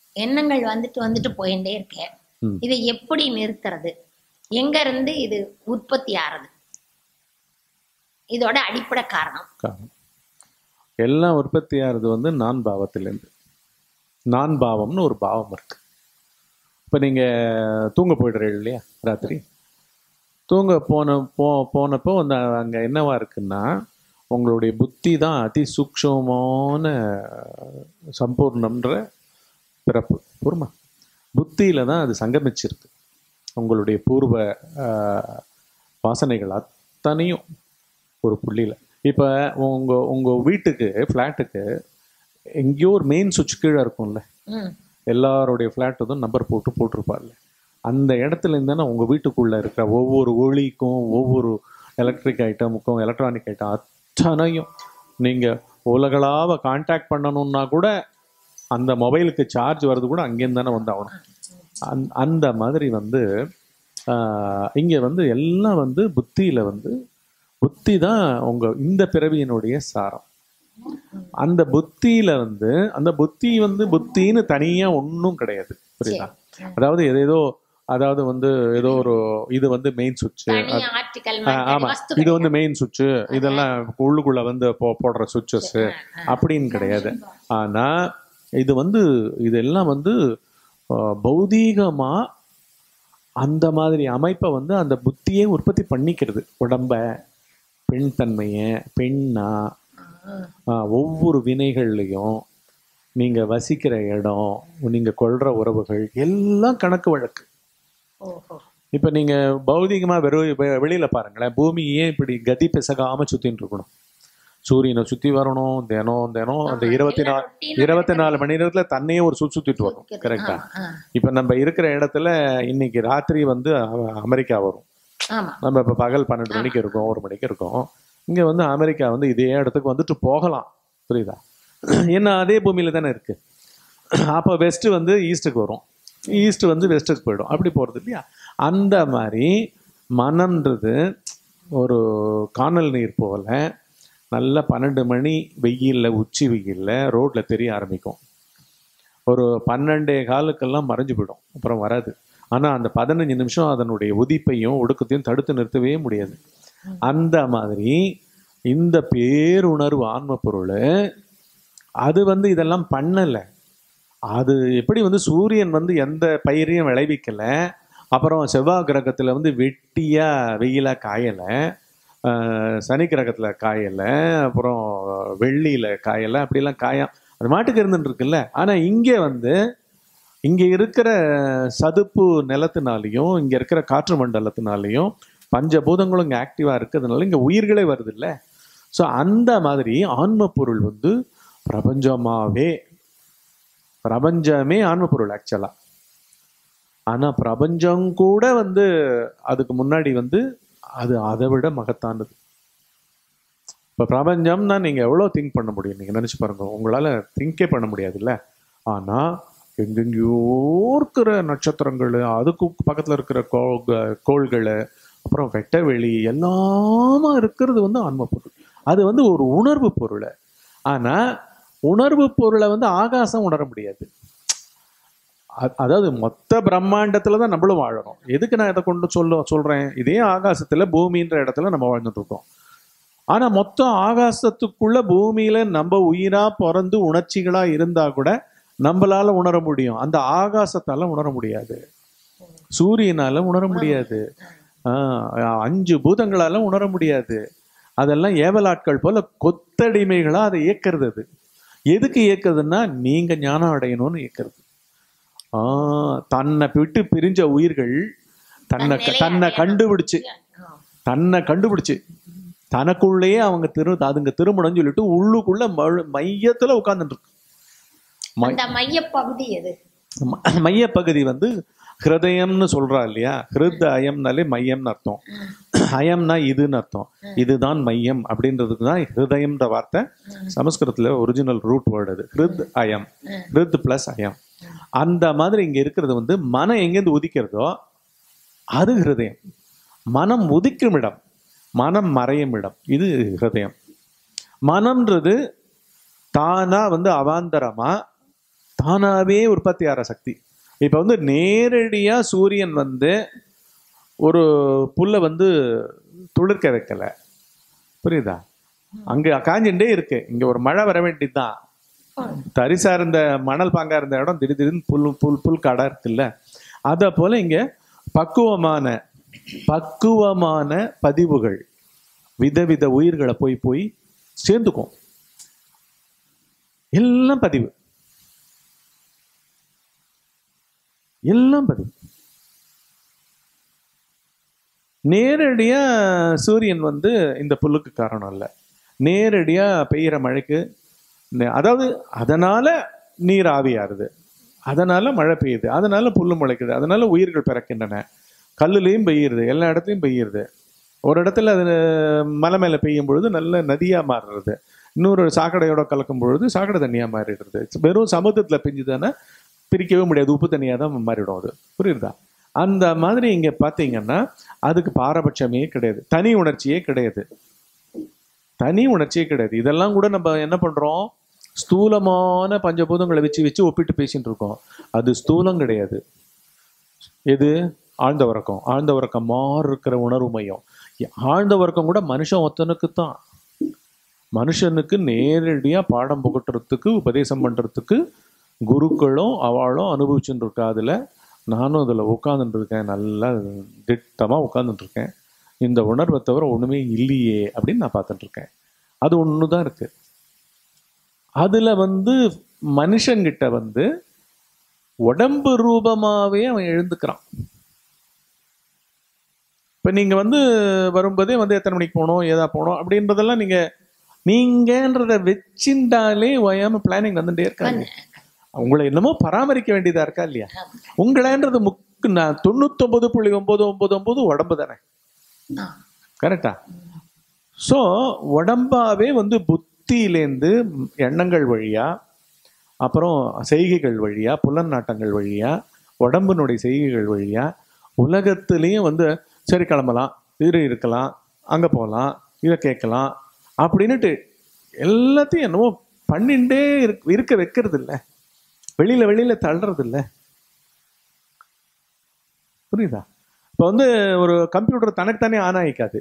எண்ணங்கள் வந்துட்டு வந்துட்டு போயிட்டே இருக்கேன் ம். இதை எப்படி நிறுத்துறது எங்க இருந்து இது உற்பத்தி ஆறது இதோட அடிப்படை காரணம் காரணம் எல்லாம் உற்பத்தி ஆகிறது வந்து நான் பாவத்திலேருந்து நான் பாவம்னு ஒரு பாவம் இருக்கு இப்போ நீங்கள் தூங்க போயிடுறீங்க இல்லையா ராத்திரி தூங்க போன போ போனப்போ அந்த அங்கே என்னவா இருக்குன்னா உங்களுடைய புத்தி தான் அதி சூக்ஷமான சம்பூர்ணம்ன்ற பிறப்பு பூர்மா புத்தியில தான் அது சங்கமிச்சிருக்கு உங்களுடைய பூர்வ ஆஹ், வாசனைகள் அத்தனையும் ஒரு புள்ளியில் இப்போ உங்கள் உங்கள் வீட்டுக்கு ஃப்ளாட்டுக்கு எங்கேயோ ஒரு மெயின் சுவிட்ச் கீழே இருக்கும்ல ம் எல்லாருடைய ஃப்ளாட்டுக்கும் நம்பர் போட்டு போட்டிருப்பார்ல அந்த இடத்துல இருந்தானே உங்கள் வீட்டுக்குள்ளே இருக்கிற ஒவ்வொரு ஒளிக்கும் ஒவ்வொரு எலக்ட்ரிக் ஐட்டமுக்கும் எலக்ட்ரானிக் ஐட்டம் அத்தனையும் நீங்கள் உலகளாவ காண்டாக்ட் பண்ணணும்னா கூட அந்த மொபைலுக்கு சார்ஜ் வர்றது கூட அங்கேருந்து தானே வந்து ஆகணும் அந் அந்த மாதிரி வந்து இங்கே வந்து எல்லாம் வந்து புத்தியில் வந்து புத்தி தான் உங்கள் இந்த பிறவியினுடைய சாரம் அந்த புத்தியில வந்து அந்த புத்தி வந்து புத்தின்னு தனியா ஒன்றும் கிடையாது புரியுதா அதாவது ஏதேதோ அதாவது வந்து ஏதோ ஒரு இது வந்து மெயின் சுவிட்ச் தனி ஆர்டிகல் ஆமா இது வந்து மெயின் சுவிட்ச் இதெல்லாம் உள்ளுக்குள்ள வந்து போ போடுற சுவிட்சஸ் அப்படின்னு கிடையாது ஆனா இது வந்து இதெல்லாம் வந்து அஹ், பௌதீகமா அந்த மாதிரி அமைப்பை வந்து அந்த புத்தியே உற்பத்தி பண்ணிக்கிறது உடம்ப பெண் தன்மையை பெண்ணா ஆஹ், ஒவ்வொரு வினைகள்லையும் நீங்க வசிக்கிற இடம் நீங்க கொள்ற உறவுகள் எல்லாம் கணக்கு வழக்கு ஓஹோ இப்ப நீங்க பௌதிகமா வெறும் வெ- வெளியில பாருங்களேன் பூமி ஏன் இப்படி கதி பிசகாம சுத்தின்னு இருக்கணும் சூரியனை சுத்தி வரணும் தினம் தினம் அந்த இருபத்தி நாலு இருபத்தி நாலு மணி நேரத்துல தன்னையே ஒரு சுத்தி சுத்திட்டு வரும் கரெக்டா ஆ, இப்ப நம்ம இருக்கிற இடத்துல இன்னைக்கு ராத்திரி வந்து அ- அமெரிக்கா வரும் ஆமா நம்ம இப்போ பகல் பன்னெண்டு மணிக்கு இருக்கோம் ஒரு மணிக்கு இருக்கோம் இங்கே வந்து அமெரிக்கா வந்து இதே இடத்துக்கு வந்துட்டு போகலாம் புரியுதா ஏன்னா அதே பூமியில தானே இருக்கு அப்போ வெஸ்ட் வந்து ஈஸ்ட்டுக்கு வரும் ஈஸ்ட் வந்து வெஸ்ட்டுக்கு போயிடும் அப்படி போகிறது இல்லையா அந்த மாதிரி மனம்ன்றது ஒரு காணல் நீர் போல நல்ல பன்னெண்டு மணி வெயிலில் உச்சி வெயிலில் ரோட்டில் தெரிய ஆரம்பிக்கும் ஒரு பன்னெண்டே காலுக்கெல்லாம் மறைஞ்சு போயிடும் அப்புறம் வராது ஆனால் அந்த பதினஞ்சு நிமிஷம் அதனுடைய உதிப்பையும் ஒடுக்கத்தையும் தடுத்து நிறுத்தவே முடியாது அந்த மாதிரி இந்த பேருணர்வு ஆன்ம பொருள் அது வந்து இதெல்லாம் பண்ணலை அது எப்படி வந்து சூரியன் வந்து எந்த பயிரையும் விளைவிக்கல அப்புறம் செவ்வாய் கிரகத்தில் வந்து வெட்டியா வெயிலா காயலை ஆஹ் சனி கிரகத்தில் காயலை அப்புறம் வெள்ளியில் காயலை அப்படிலாம் காயம் அது மாட்டுக்கு இருந்துட்டு இருக்குல்ல ஆனால் இங்கே வந்து இங்கே இருக்கிற சதுப்பு நிலத்தினாலையும் இங்கே இருக்கிற காற்று மண்டலத்தினாலையும் பஞ்சபூதங்களும் இங்கே ஆக்டிவாக இருக்கிறதுனால இங்கே உயிர்களே வருது இல்லை ஸோ அந்த மாதிரி ஆன்ம பொருள் வந்து பிரபஞ்சமாவே பிரபஞ்சமே ஆன்ம பொருள் ஆக்சுவலா ஆனா பிரபஞ்சம் கூட வந்து அதுக்கு முன்னாடி வந்து அது அதை விட மகத்தானது இப்போ பிரபஞ்சம்னா நீங்க எவ்வளோ திங்க் பண்ண முடியும் நீங்க நினைச்சு பாருங்க உங்களால திங்கே பண்ண முடியாதுல்ல ஆனா எங்கெங்கேயோ இருக்கிற நட்சத்திரங்கள் அதுக்கு பக்கத்துல இருக்கிற கோ கோள்கள் அப்புறம் வெட்டவெளி எல்லாமா இருக்கிறது வந்து ஆன்ம பொருள் அது வந்து ஒரு உணர்வு பொருள் ஆனா உணர்வு பொருளை வந்து ஆகாசம் உணர முடியாது அ- அதாவது மொத்த பிரம்மாண்டத்துல தான் நம்மளும் வாழறோம் எதுக்கு நான் இதை கொண்டு சொல்ல சொல்றேன் இதே ஆகாசத்துல பூமின்ற இடத்துல நம்ம வாழ்ந்துட்டு இருக்கோம் ஆனா மொத்த ஆகாசத்துக்குள்ள பூமியில நம்ம உயிரா பிறந்து உணர்ச்சிகளா இருந்தா கூட நம்மளால உணர முடியும் அந்த ஆகாசத்தால உணர முடியாது சூரியனால உணர முடியாது ஆஹ் அஞ்சு பூதங்களால உணர முடியாது அதெல்லாம் ஏவலாட்கள் போல கொத்தடிமைகளா அதை இயக்கிறது அது எதுக்கு இயக்குதுன்னா நீங்க ஞானம் அடையணும்னு இயக்கிறது ஆஹ் தன்னை விட்டு பிரிஞ்ச உயிர்கள் தன்னை தன்னை கண்டுபிடிச்சு தன்னை கண்டுபிடிச்சு தனக்குள்ளேயே அவங்க திரு அதுங்க திருமணம் சொல்லிட்டு உள்ளுக்குள்ள மழு- மையத்துல உட்கார்ந்துட்டு இருக்கு மை- அந்த மைய பகுதி எது ம- மையப்பகுதி வந்து ஹிருதயம்னு சொல்றா இல்லையா ஹிருத் அயம்னாலே மையம்னு அர்த்தம் அயம்னா இதுன்னு அர்த்தம் இதுதான் மையம் அப்படின்றதுக்கு தான் ஹிருதயம்ன்ற வார்த்தை சமஸ்கிருதத்துல ஒரிஜினல் ரூட் வேர்டு அது ஹிருத் அயம் ஹிருத் பிளஸ் அயம் அந்த மாதிரி இங்க இருக்கிறது வந்து மனம் எங்கேருந்து உதிக்கிறதோ அது ஹிருதயம் மனம் உதிக்கும் இடம் மனம் மறையும் இடம் இது ஹிருதயம் மனம்ன்றது தானா வந்து அவாந்தரமா தானாவே உற்பத்தி ஆகிற சக்தி இப்போ வந்து நேரடியா சூரியன் வந்து ஒரு புல்லை வந்து துளிர்க்க வைக்கல புரியுதா அங்க காஞ்சுட்டே இருக்கு இங்க ஒரு மழை வர வேண்டியதுதான் தரிசா இருந்த மணல் பாங்கா இருந்த இடம் திடீர் திடீர்னு புல் புல் புல் கடை இருக்குல்ல அத போல இங்க பக்குவமான பக்குவமான பதிவுகள் விதவித உயிர்களை போய் போய் சேர்ந்துக்கும் எல்லாம் பதிவு எல்லாம் பதிவு நேரடியா சூரியன் வந்து இந்த புல்லுக்கு காரணம் இல்லை நேரடியா பெய்யுற மழைக்கு நே- அதாவது அதனால நீர் ஆவியாருது அதனால மழை பெய்யுது அதனால புல்லு முளைக்குது அதனால உயிர்கள் பிறக்கின்றன கல்லுலேயும் பெய்யுறது எல்லா இடத்துலையும் பெய்யுறது ஒரு இடத்துல அது மலை மேலே பெய்யும் பொழுது நல்ல நதியா மாறுறது இன்னொரு சாக்கடையோட கலக்கும் பொழுது சாக்கடை தண்ணியா மாறிடுறது வெறும் சமுத்திரத்துல பெஞ்சுதானே பிரிக்கவே முடியாது உப்பு தண்ணியா தான் மாறிடும் அது புரியுதா அந்த மாதிரி இங்க பாத்தீங்கன்னா அதுக்கு பாரபட்சமே கிடையாது தனி உணர்ச்சியே கிடையாது தனி உணர்ச்சியே கிடையாது இதெல்லாம் கூட நம்ம என்ன பண்றோம் ஸ்தூலமான பஞ்சபூதங்களை வச்சு வச்சு ஒப்பிட்டு பேசிட்டு இருக்கோம் அது ஸ்தூலம் கிடையாது எது ஆழ்ந்த உறக்கம் ஆழ்ந்த உறக்கம் மாறு இருக்கிற உணர்வு மையம் ஆழ்ந்த உறக்கம் கூட மனுஷன் ஒத்தனுக்கு தான் மனுஷனுக்கு நேரடியா பாடம் புகட்டுறதுக்கு உபதேசம் பண்றதுக்கு குருக்களும் அவளும் அனுபவிச்சுட்டு இருக்கா அதுல நானும் அதுல உட்காந்துட்டு இருக்கேன் நல்லா திட்டமா உட்காந்துட்டு இருக்கேன் இந்த உணர்வை தவிர ஒண்ணுமே இல்லையே அப்படின்னு நான் பார்த்துட்டு இருக்கேன் அது ஒண்ணுதான் இருக்கு அதுல வந்து மனுஷங்கிட்ட வந்து உடம்பு ரூபமாவே அவன் எழுந்துக்கிறான் இப்ப நீங்க வந்து வரும்போதே வந்து எத்தனை மணிக்கு போகணும் ஏதா போகணும் அப்படின்றதெல்லாம் நீங்க நீங்கன்றத வச்சிருந்தாலே ஓயாம பிளானிங் வந்துட்டே இருக்காங்க உங்களை என்னமோ பராமரிக்க வேண்டியதா இருக்கா இல்லையா உங்களேன்றது முக்கு நான் தொண்ணூத்தொன்பது புள்ளி ஒன்பது ஒன்பது ஒன்பது உடம்பு தானே ஆ. கரெக்டா ஸோ உடம்பாவே வந்து புத்தியிலேருந்து எண்ணங்கள் வழியா அப்புறம் செய்கைகள் வழியா புலன்னாட்டங்கள் வழியா உடம்பினுடைய செய்கைகள் வழியா உலகத்திலையும் வந்து சரி கிளம்பலாம் இது இருக்கலாம் அங்க போகலாம் இதை கேட்கலாம் அப்படின்னுட்டு எல்லாத்தையும் என்னமோ பண்ணிண்டே இருக்க இருக்க வைக்கிறது இல்ல வெளியில வெளியில தள்ளுறது இல்ல புரியுதா இப்போ வந்து ஒரு கம்ப்யூட்டர் தனக்குத்தானே ஆன் ஆகிக்காது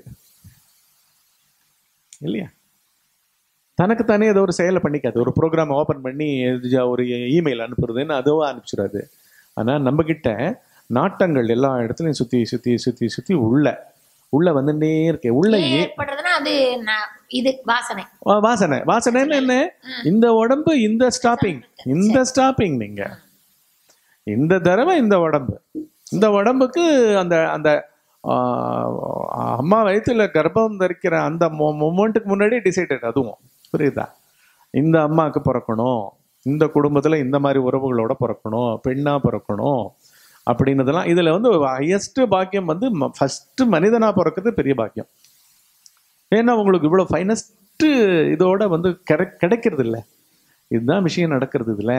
இல்லையா தனக்குத்தானே ஏதோ ஒரு செயலை பண்ணிக்காது ஒரு ப்ரோக்ராம் ஓப்பன் பண்ணி இது ஒரு இமெயில் அனுப்புறதுன்னு அதுவும் அனுப்பிச்சிடாது ஆனால் நம்ம கிட்ட நாட்டங்கள் எல்லா இடத்துலையும் சுற்றி சுற்றி சுற்றி சுற்றி உள்ள உள்ள வந்துட்டே இருக்கு உள்ள ஏன் ஏ ஏற்படுறதுன்னா அது நான் இது வாசனை வா- வாசனை வாசனைன்னு என்ன இந்த உடம்பு இந்த ஸ்டாப்பிங் இந்த ஸ்டாப்பிங் நீங்க இந்த தடவை இந்த உடம்பு இந்த உடம்புக்கு அந்த அந்த ஆஹ், அம்மா வயித்துல கர்ப்பம் தரிக்கிற அந்த மொமெண்ட்டுக்கு முன்னாடி டிசைடட் அதுவும் புரியுதா இந்த அம்மாவுக்கு பிறக்கணும் இந்த குடும்பத்துல இந்த மாதிரி உறவுகளோட பிறக்கணும் பெண்ணா பிறக்கணும் அப்படின்னதெல்லாம் இதுல வந்து ஹையஸ்ட் பாக்கியம் வந்து ஃபர்ஸ்ட் மனிதனா பிறக்கிறது பெரிய பாக்கியம் ஏன்னா உங்களுக்கு இவ்வளவு ஃபைனஸ்ட் இதோட வந்து கிடை கிடைக்கிறது இல்ல இதுதான் விஷயம் நடக்கிறது இதுல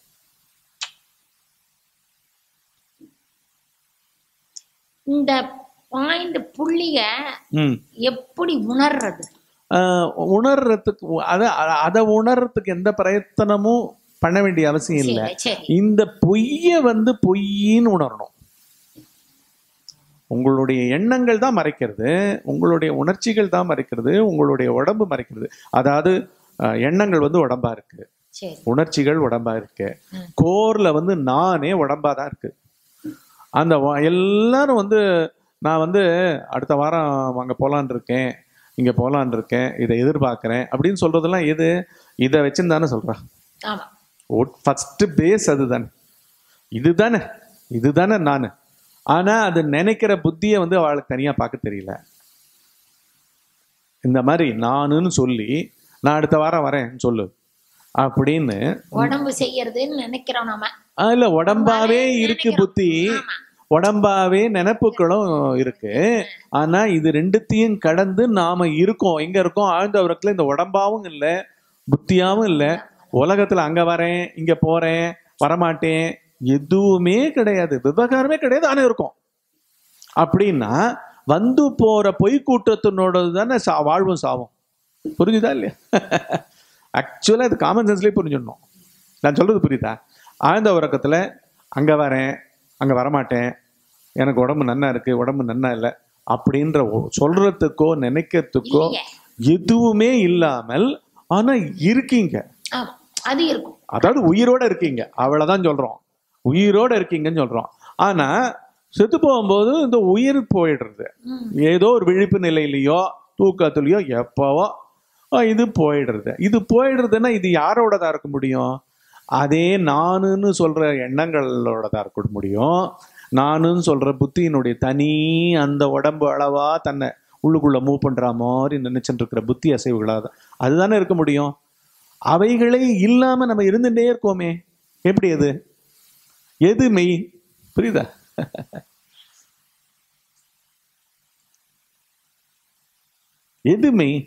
இந்த பாயிண்ட் புள்ளிய ம் எப்படி உணர்றது ஆஹ் உணர்றதுக்கு அத அதை உணர்றதுக்கு எந்த பிரயத்தனமும் பண்ண வேண்டிய அவசியம் இல்லை சரி, சரி இந்த பொய்ய வந்து பொய்ன்னு உணரணும் உங்களுடைய எண்ணங்கள் தான் மறைக்கிறது உங்களுடைய உணர்ச்சிகள் தான் மறைக்கிறது உங்களுடைய உடம்பு மறைக்கிறது அதாவது ஆஹ், எண்ணங்கள் வந்து உடம்பா இருக்கு சரி உணர்ச்சிகள் உடம்பா இருக்கு ம். கோர்ல வந்து நானே உடம்பா தான் இருக்கு அந்த வ- எல்லாரும் வந்து நான் வந்து அடுத்த வாரம் அங்க போலான் இருக்கேன் இங்க போலான் இருக்கேன் இதை எதிர்பார்க்கிறேன் அப்படின்னு சொல்றதெல்லாம் எது இதை வச்சுன்னு தானே சொல்றேன் ஆமா ஃபர்ஸ்ட் பேஸ் அதுதானே இதுதானே இதுதானே நான் ஆனா அது நினைக்கிற புத்தியை வந்து அவளுக்கு தனியா பார்க்க தெரியல இந்த மாதிரி நானுன்னு சொல்லி நான் அடுத்த வாரம் வரேன் சொல்லு அப்படின்னு உடம்பு செய்யறதுன்னு நினைக்கிறோம் நாம ஆஹ் இல்ல உடம்பாவே இருக்கு நினைக்கிறோம். புத்தி ஆமா உடம்பாவே நினைப்புகளும் இருக்கு ஆனா இது ரெண்டுத்தையும் கடந்து நாம இருக்கோம் எங்க இருக்கோம் ஆழ்ந்த உறக்கத்துல இந்த உடம்பாவும் இல்ல புத்தியாவும் இல்ல உலகத்துல அங்க வரேன் இங்க போறேன் வரமாட்டேன் எதுவுமே கிடையாது விவகாரமே கிடையாது ஆனா இருக்கும் அப்படின்னா வந்து போற பொய் கூட்டத்தினோட தானே சா வாழ்வும் சாவும் புரிஞ்சுதா இல்லையா ஆக்சுவலா இது காமன் சென்ஸ்லயே புரிஞ்சிடணும் நான் சொல்றது புரியுதா ஆழ்ந்த உறக்கத்துல அங்க வரேன் அங்க வரமாட்டேன் எனக்கு உடம்பு நன்னா இருக்கு உடம்பு நன்னா இல்லை அப்படின்ற ஒ- சொல்றதுக்கோ நினைக்கிறதுக்கோ இல்லையே எதுவுமே இல்லாமல் ஆனா இருக்கீங்க ஆமா அது இருக்கும் அதாவது உயிரோட இருக்கீங்க அவ்வளவுதான் சொல்றோம் உயிரோட இருக்கீங்கன்னு சொல்றோம் ஆனா செத்து போகும்போது இந்த உயிர் போயிடுறது ம். ஏதோ ஒரு விழிப்பு நிலையிலயோ தூக்கத்துலயோ எப்பவோ அஹ், இது போயிடுறது இது போயிடுறதுன்னா இது யாரோடதா இருக்க முடியும் அதே நானுன்னு சொல்ற எண்ணங்களோடதா இருக்க முடியும் நானுன்னு சொல்ற புத்தியினுடைய தனி அந்த உடம்பு அளவா தன்னை உள்ளுக்குள்ள மூவ் பண்ற மாதிரி நினைச்சுட்டு இருக்கிற புத்தி அசைவுகளாக அதுதானே இருக்க முடியும் அவைகளே இல்லாம நம்ம இருந்துட்டே இருக்கோமே எப்படி அது எது மெய் புரியுதா எது மெய்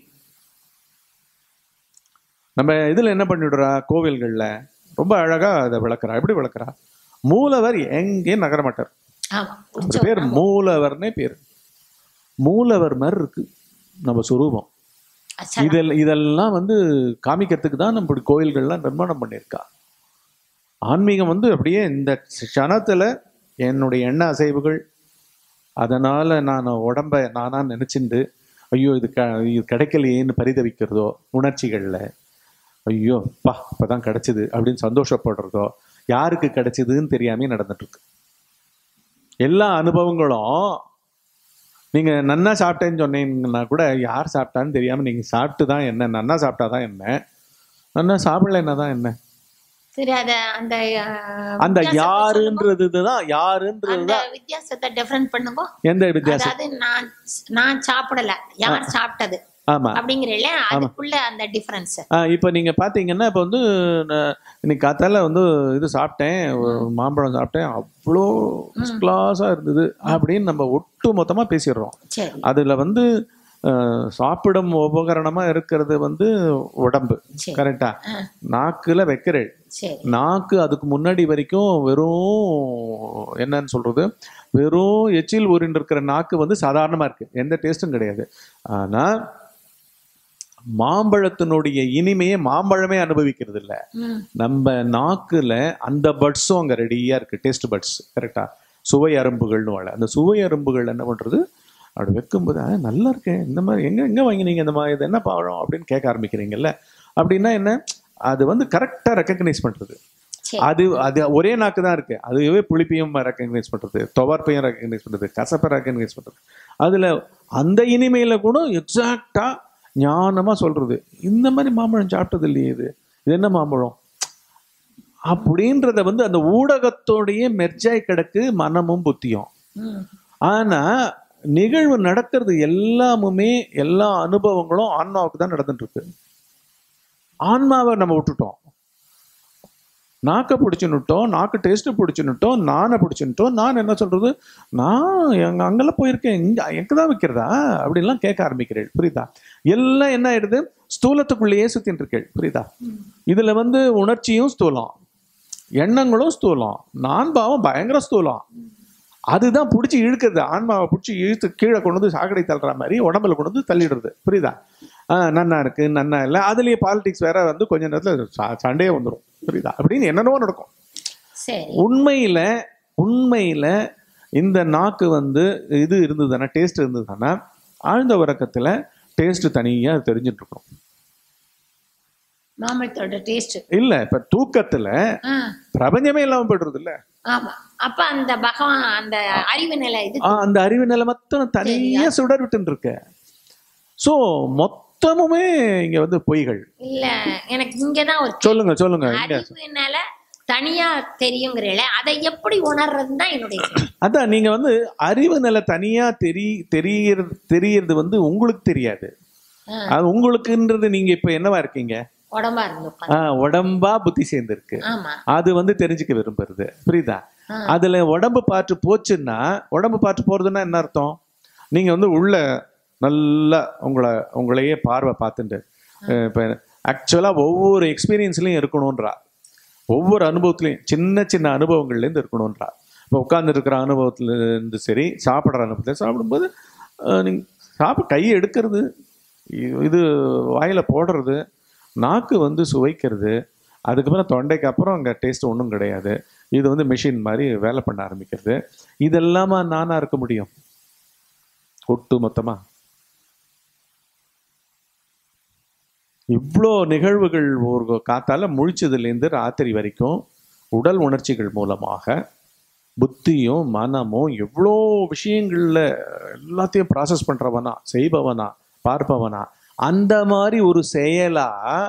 நம்ம இதுல என்ன பண்ணிடுறா கோவில்கள்ல ரொம்ப அழகா அதை விளக்குறா எப்படி விளக்குறா மூலவர் எங்கேயும் நகர மாட்டார் ஆமா அவர் பேர் மூலவர்னே பேர் மூலவர் மாதிரி இருக்கு நம்ம சுரூபம் அச்சா இதெல்லாம் இதெல்லாம் வந்து காமிக்கிறதுக்கு தான் நம்ம கோயில்கள்லாம் நிர்மாணம் பண்ணியிருக்கா ஆன்மீகம் வந்து அப்படியே இந்த க்ஷணத்துல என்னுடைய எண்ண அசைவுகள் அதனால நான் உடம்ப நானா நினைச்சுண்டு ஐயோ இது க இது கிடைக்கலையேன்னு பரிதவிக்கிறதோ உணர்ச்சிகள்ல ஐயோ பா இப்பதான் கிடைச்சது அப்படின்னு சந்தோஷப்படுறதோ யாருக்கு கிடைச்சதுன்னு தெரியாமே நடந்துட்டு இருக்கு எல்லா அனுபவங்களும் நீங்க நன்னா சாப்பிட்டேன்னு சொன்னீங்கன்னா கூட யார் சாப்பிட்டான்னு தெரியாம நீங்க சாப்பிட்டு தான் என்ன நன்னா சாப்பிட்டாதான் என்ன நன்னா சாப்பிடலைன்னா தான் என்ன சரி அத அந்த அஹ், அந்த வித்தியாசத்தை சொல்லுங்க. யாருன்றது தான் யாருன்றது அந்த வித்தியாசத்தை டிஃபரெண்ட் பண்ணுங்க எந்த வித்தியாசம் அதாவது நான் நான் சாப்பிடல யார் சாப்பிட்டது ஆமா அப்படிங்கிறீங்களே அதுக்குள்ள அந்த டிஃபரன்ஸ் ஆ, இப்போ நீங்க பாத்தீங்கன்னா இப்போ வந்து நான் இன்னைக்கு காத்தால வந்து இது சாப்பிட்டேன் ஒரு மாம்பழம் சாப்பிட்டேன் அவ்வளோ கிளாஸா இருந்தது அப்படின்னு நம்ம ஒட்டு மொத்தமா பேசிடுறோம் சரி அதுல வந்து அஹ், சாப்பிடும் உபகரணமா இருக்கிறது வந்து உடம்பு சரி கரெக்டா ஆ. நாக்குல வைக்கிறேள் சரி நாக்கு அதுக்கு முன்னாடி வரைக்கும் வெறும் என்னன்னு சொல்றது வெறும் எச்சில் ஊறின்னு இருக்கிற நாக்கு வந்து சாதாரணமா இருக்கு எந்த டேஸ்டும் கிடையாது ஆனா மாம்பழத்தினுடைய இனிமையை மாம்பழமே அனுபவிக்கிறது இல்ல ம் நம்ம நாக்குல அந்த பட்ஸும் அங்க ரெடியா இருக்கு டேஸ்ட் பட்ஸ் கரெக்டா சுவை அரும்புகள்னு வாழ அந்த சுவை அரும்புகள் என்ன பண்றது அப்படி வைக்கும்போது "ஆ, நல்லா இருக்கேன் இந்த மாதிரி எங்க எங்க வாங்கினீங்க இந்த மாதிரி இது என்ன பழம் அப்படின்னு கேட்க ஆரம்பிக்கிறீங்கல்ல அப்படின்னா என்ன அது வந்து கரெக்டா ரெக்கக்னைஸ் பண்றது சரி அது அது ஒரே நாக்கு தான் இருக்கு அதுவே புளிப்பையும் ரெக்கக்னைஸ் பண்றது துவர்ப்பையும் ரெக்கக்னைஸ் பண்றது கசப்பை ரெக்கக்னைஸ் பண்றது அதுல அந்த இனிமையில கூட எக்ஸாக்டா ஞானமா சொல்றது இந்த மாதிரி மாம்பழம் சாப்பிட்டது இல்லையே இது இது என்ன மாம்பழம் அப்படின்றத வந்து அந்த ஊடகத்தோடயே மெர்ஜாய் கிடக்கு மனமும் புத்தியும் ம் ஆனா நிகழ்வு நடக்கிறது எல்லாமுமே எல்லா அனுபவங்களும் ஆன்மாவுக்கு தான் நடந்துட்டு இருக்கு ஆன்மாவை நம்ம விட்டுட்டோம் நாக்கை பிடிச்சுன்னுட்டோம் நாக்கு டேஸ்ட்டு பிடிச்சுன்னுட்டோம் நானை பிடிச்சுன்னுட்டோம் நான் என்ன சொல்றது நான் எங்க அங்கெல்லாம் போயிருக்கேன் இங்க எங்க தான் வைக்கிறதா அப்படின்லாம் கேட்க ஆரம்பிக்கிறேன் புரியுதா எல்லாம் என்ன ஆயிடுது ஸ்தூலத்துக்குள்ளேயே சுத்தின்னு இருக்கேள் புரியுதா இதுல வந்து உணர்ச்சியும் ஸ்தூலம் எண்ணங்களும் ஸ்தூலம் நான் பாவம் பயங்கர ஸ்தூலம் அதுதான் பிடிச்சி இழுக்கிறது ஆன்மாவை பிடிச்சி இழுத்து கீழே கொண்டு வந்து சாக்கடை தள்ளுற மாதிரி உடம்புல கொண்டு வந்து தள்ளிடுறது புரியுதா ஆ, நன்னா இருக்கு நன்னா இல்லை அதுலயே பாலிடிக்ஸ் வேற வந்து கொஞ்ச நேரத்துல ச- சண்டையே வந்துடும் புரியுதா அப்படின்னு என்னென்னவோ நடக்கும் சரி உண்மையில உண்மையில இந்த நாக்கு வந்து இது இருந்ததுன்னா டேஸ்ட் இருந்ததுன்னா ஆழ்ந்த உறக்கத்துல டேஸ்ட் தனியா தெரிஞ்சுட்டு இருக்கும் மாம்பழத்தோட டேஸ்ட் இல்ல இப்ப தூக்கத்துல பிரபஞ்சமே இல்லாம போயிடுறது இல்ல ஆமா அப்ப அந்த பகவான் அந்த அறிவு நிலை இது ஆ, அந்த அறிவு நிலை மொத்தம் தனியா சுடர் விட்டுன்னு இருக்க சோ மொத்தமுமே இங்க வந்து பொய்கள் இல்ல எனக்கு இங்கதான் ஒரு சொல்லுங்க சொல்லுங்க இங்க அறிவு நிலை தனியா தெரியுங்கிறீங்களே அதை எப்படி உணர்றதுன்னு தான் என்னுடைய கேள்வி. அதான் நீங்க வந்து அறிவு நிலை தனியா தெரி தெரியறது தெரியறது வந்து உங்களுக்கு தெரியாது ஆ, அது உங்களுக்குன்றது நீங்க இப்ப என்னவா இருக்கீங்க உடம்பா இருந்து உட்காந்து ஆ, உடம்பா புத்தி சேர்ந்திருக்கு ஆமா அது வந்து தெரிஞ்சுக்க விரும்புறது புரியுதா ஆ. அதுல உடம்பு பாட்டு போச்சுன்னா உடம்பு பாட்டு போறதுன்னா என்ன அர்த்தம் நீங்க வந்து உள்ள நல்லா உங்களை உங்களையே பார்வை பார்த்துட்டு அஹ் இப்ப ஆக்சுவலா ஒவ்வொரு எக்ஸ்பீரியன்ஸ்லயும் இருக்கணும்ன்றா ஒவ்வொரு அனுபவத்திலையும் சின்ன சின்ன அனுபவங்கள்ல இருந்து இருக்கணும்ன்றா இப்போ உட்கார்ந்து இருக்கிற அனுபவத்துல இருந்து சரி சாப்பிட்ற அனுபவத்துல சாப்பிடும்போது அஹ், நீங்க சாப்பிட கையை எடுக்கிறது இ- இது வாயில போடுறது நாக்கு வந்து சுவைக்கிறது அதுக்கப்புறம் தொண்டைக்கு அப்புறம் அங்கே டேஸ்ட் ஒன்றும் கிடையாது இது வந்து மிஷின் மாதிரி வேலை பண்ண ஆரம்பிக்கிறது இதெல்லாமா நானா இருக்க முடியும் ஒட்டு மொத்தமா இவ்வளோ நிகழ்வுகள் ஒரு காத்தால முழிச்சதுலேருந்து ராத்திரி வரைக்கும் உடல் உணர்ச்சிகள் மூலமாக புத்தியும் மனமும் எவ்வளோ விஷயங்கள்ல எல்லாத்தையும் ப்ராசஸ் பண்றவனா செய்பவனா பார்ப்பவனா அந்த மாதிரி ஒரு செயலா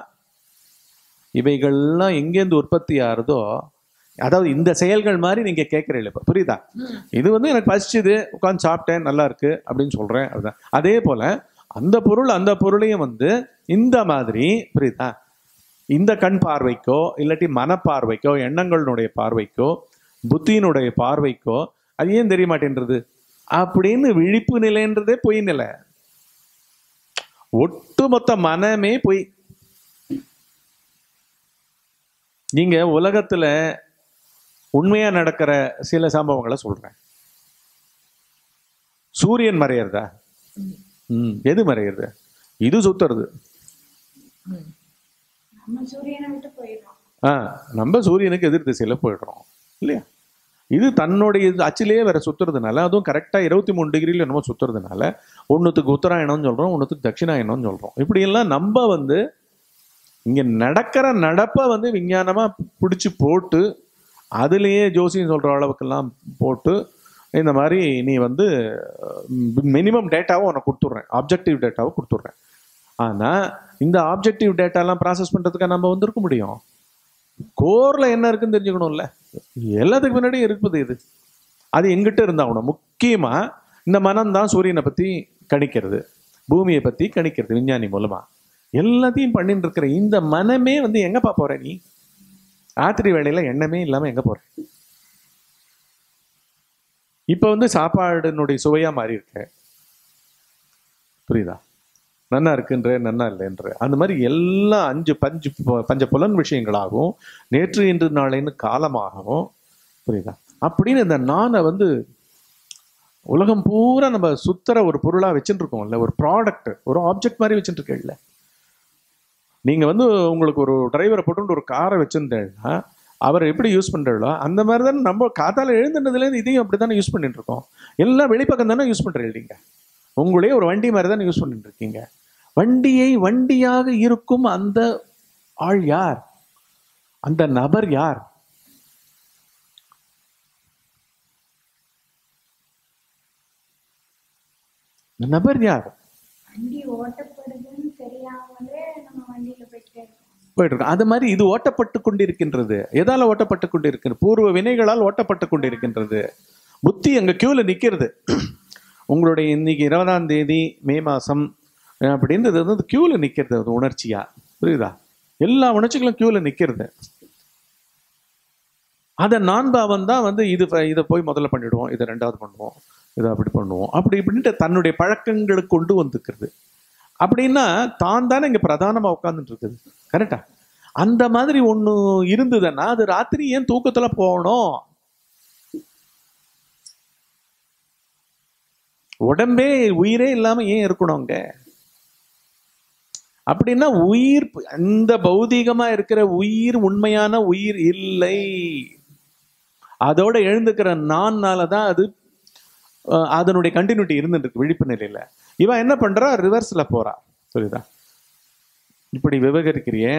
இவைகள்லாம் எங்கேருந்து உற்பத்தி ஆகுதோ அதாவது இந்த செயல்கள் மாதிரி நீங்க கேட்கறீங்க இப்ப புரியுதா இது வந்து எனக்கு பசிச்சுது உட்காந்து சாப்பிட்டேன் நல்லா இருக்கு அப்படின்னு சொல்றேன் அதுதான் அதே போல அந்த பொருள் அந்த பொருளையும் வந்து இந்த மாதிரி புரியுதா இந்த கண் பார்வைக்கோ இல்லாட்டி மனப்பார்வைக்கோ எண்ணங்களுடைய பார்வைக்கோ புத்தியினுடைய பார்வைக்கோ அது ஏன் தெரிய மாட்டேன்றது அப்படின்னு விழிப்பு நிலைன்றதே பொய் நிலை ஒட்டுமொத்த மனமே பொய் நீங்க உலகத்துல உண்மையா நடக்கிற சில சம்பவங்களை சொல்றேன் சூரியன் மறையறதா ம் எது மறையிறது இது சுத்துறது நம்ம சூரியனை விட்டு போயிடுறோம் ஆ நம்ம சூரியனுக்கு எதிர் திசையில போயிடுறோம் இல்லையா இது தன்னுடைய இது அச்சிலேயே வேற சுத்துறதுனால அதுவும் கரெக்டா இருபத்தி மூணு டிகிரில என்னமோ சுத்துறதுனால ஒன்றுத்துக்கு உத்தராயணம்னு சொல்றோம் ஒன்றுத்துக்கு தட்சிணாயணம்னு சொல்றோம் இப்படி எல்லாம் நம்ம வந்து இங்க நடக்கிற நடப்பை வந்து விஞ்ஞானமா பிடிச்சி போட்டு அதுலேயே ஜோசியம் சொல்ற அளவுக்கெல்லாம் போட்டு இந்த மாதிரி நீ வந்து மினிமம் டேட்டாவை உனக்கு கொடுத்துட்றேன் ஆப்ஜெக்டிவ் டேட்டாவை கொடுத்துட்றேன் ஆனா இந்த ஆப்ஜெக்டிவ் டேட்டாலாம் ப்ராசஸ் பண்றதுக்கு நம்ம வந்து இருக்க முடியும் கோர்ல என்ன இருக்குன்னு தெரிஞ்சுக்கணும்ல எல்லாத்துக்கு முன்னாடி இருக்குது இது அது எங்கிட்ட இருந்தாகணும் முக்கியமா இந்த மனம் தான் சூரியனை பத்தி கணிக்கிறது பூமியை பத்தி கணிக்கிறது விஞ்ஞானி மூலமா எல்லாத்தையும் பண்ணிட்டு இருக்கிற இந்த மனமே வந்து எங்கப்பா போற நீ ராத்திரி வேளையில எண்ணமே இல்லாம எங்க போற இப்ப வந்து சாப்பாடுனுடைய சுவையா மாறி இருக்க புரியுதா நன்னா இருக்குன்ற நன்னா இல்லைன்ற அந்த மாதிரி எல்லா அஞ்சு பஞ்சு ப- பஞ்ச புலன் விஷயங்களாகவும் நேற்று இன்று நாளைன்னு காலமாகவும் புரியுதா அப்படின்னு இந்த நானை வந்து உலகம் பூரா நம்ம சுத்துற ஒரு பொருளா வச்சுட்டு இருக்கோம்ல ஒரு ப்ராடக்ட் ஒரு ஆப்ஜெக்ட் மாதிரி வச்சுட்டு இருக்கேன்ல நீங்க வந்து உங்களுக்கு ஒரு டிரைவரை போட்டு ஒரு காரை வச்சிருந்தேன்னா அவர் எப்படி யூஸ் பண்றாளோ அந்த மாதிரி தானே நம்ம காத்தால எழுந்துனதுலேருந்து இதையும் அப்படி தானே யூஸ் பண்ணிட்டு இருக்கோம் எல்லாம் வெளிப்பக்கம் தானே யூஸ் பண்றீங்க நீங்க உங்களே ஒரு வண்டி மாதிரி தானே யூஸ் பண்ணிட்டு இருக்கீங்க வண்டியை வண்டியாக இருக்கும் அந்த ஆள் யார் அந்த நபர் யார் இந்த நபர் யார் வண்டி ஓட்டப்படுதுன்னு தெரியாமலே நம்ம வண்டியில போயிட்டே இருக்கோம் போயிட்டு இருக்கு அது மாதிரி இது ஓட்டப்பட்டு கொண்டிருக்கின்றது எதால ஓட்டப்பட்டு கொண்டிருக்கிறது பூர்வ வினைகளால் ஓட்டப்பட்டு கொண்டிருக்கின்றது புத்தி அங்க கியூல நிக்கிறது உங்களுடைய இன்னைக்கு இருபதாம் தேதி மே மாசம் அப்படின்றது வந்து கியூல நிக்கிறது அது உணர்ச்சியா புரியுதா எல்லா உணர்ச்சிகளும் கியூல நிக்கிறது அத நான்பாவம் தான் வந்து இது ப- இதை போய் முதல்ல பண்ணிடுவோம் இதை ரெண்டாவது பண்ணுவோம் இதை அப்படி பண்ணுவோம் அப்படி இப்படின்ட்டு தன்னுடைய பழக்கங்களுக்கு கொண்டு வந்துக்கிறது அப்படின்னா தான் தானே இங்க பிரதானமா உட்கார்ந்துட்டு இருக்குது கரெக்டா அந்த மாதிரி ஒண்ணு இருந்ததுன்னா அது ராத்திரி ஏன் தூக்கத்துல போகணும் உடம்பே உயிரே இல்லாம ஏன் இருக்கணும் அங்க அப்படின்னா உயிர் இந்த பௌதீகமா இருக்கிற உயிர் உண்மையான உயிர் இல்லை அதோட எழுந்துக்கிற நான்னால தான் அது அஹ், அதனுடைய கண்டினியூட்டி இருந்துட்டு இருக்கு விழிப்பு நிலையில இவன் என்ன பண்றா ரிவர்ஸ்ல போறா புரியுதா இப்படி விவகரிக்கிறியே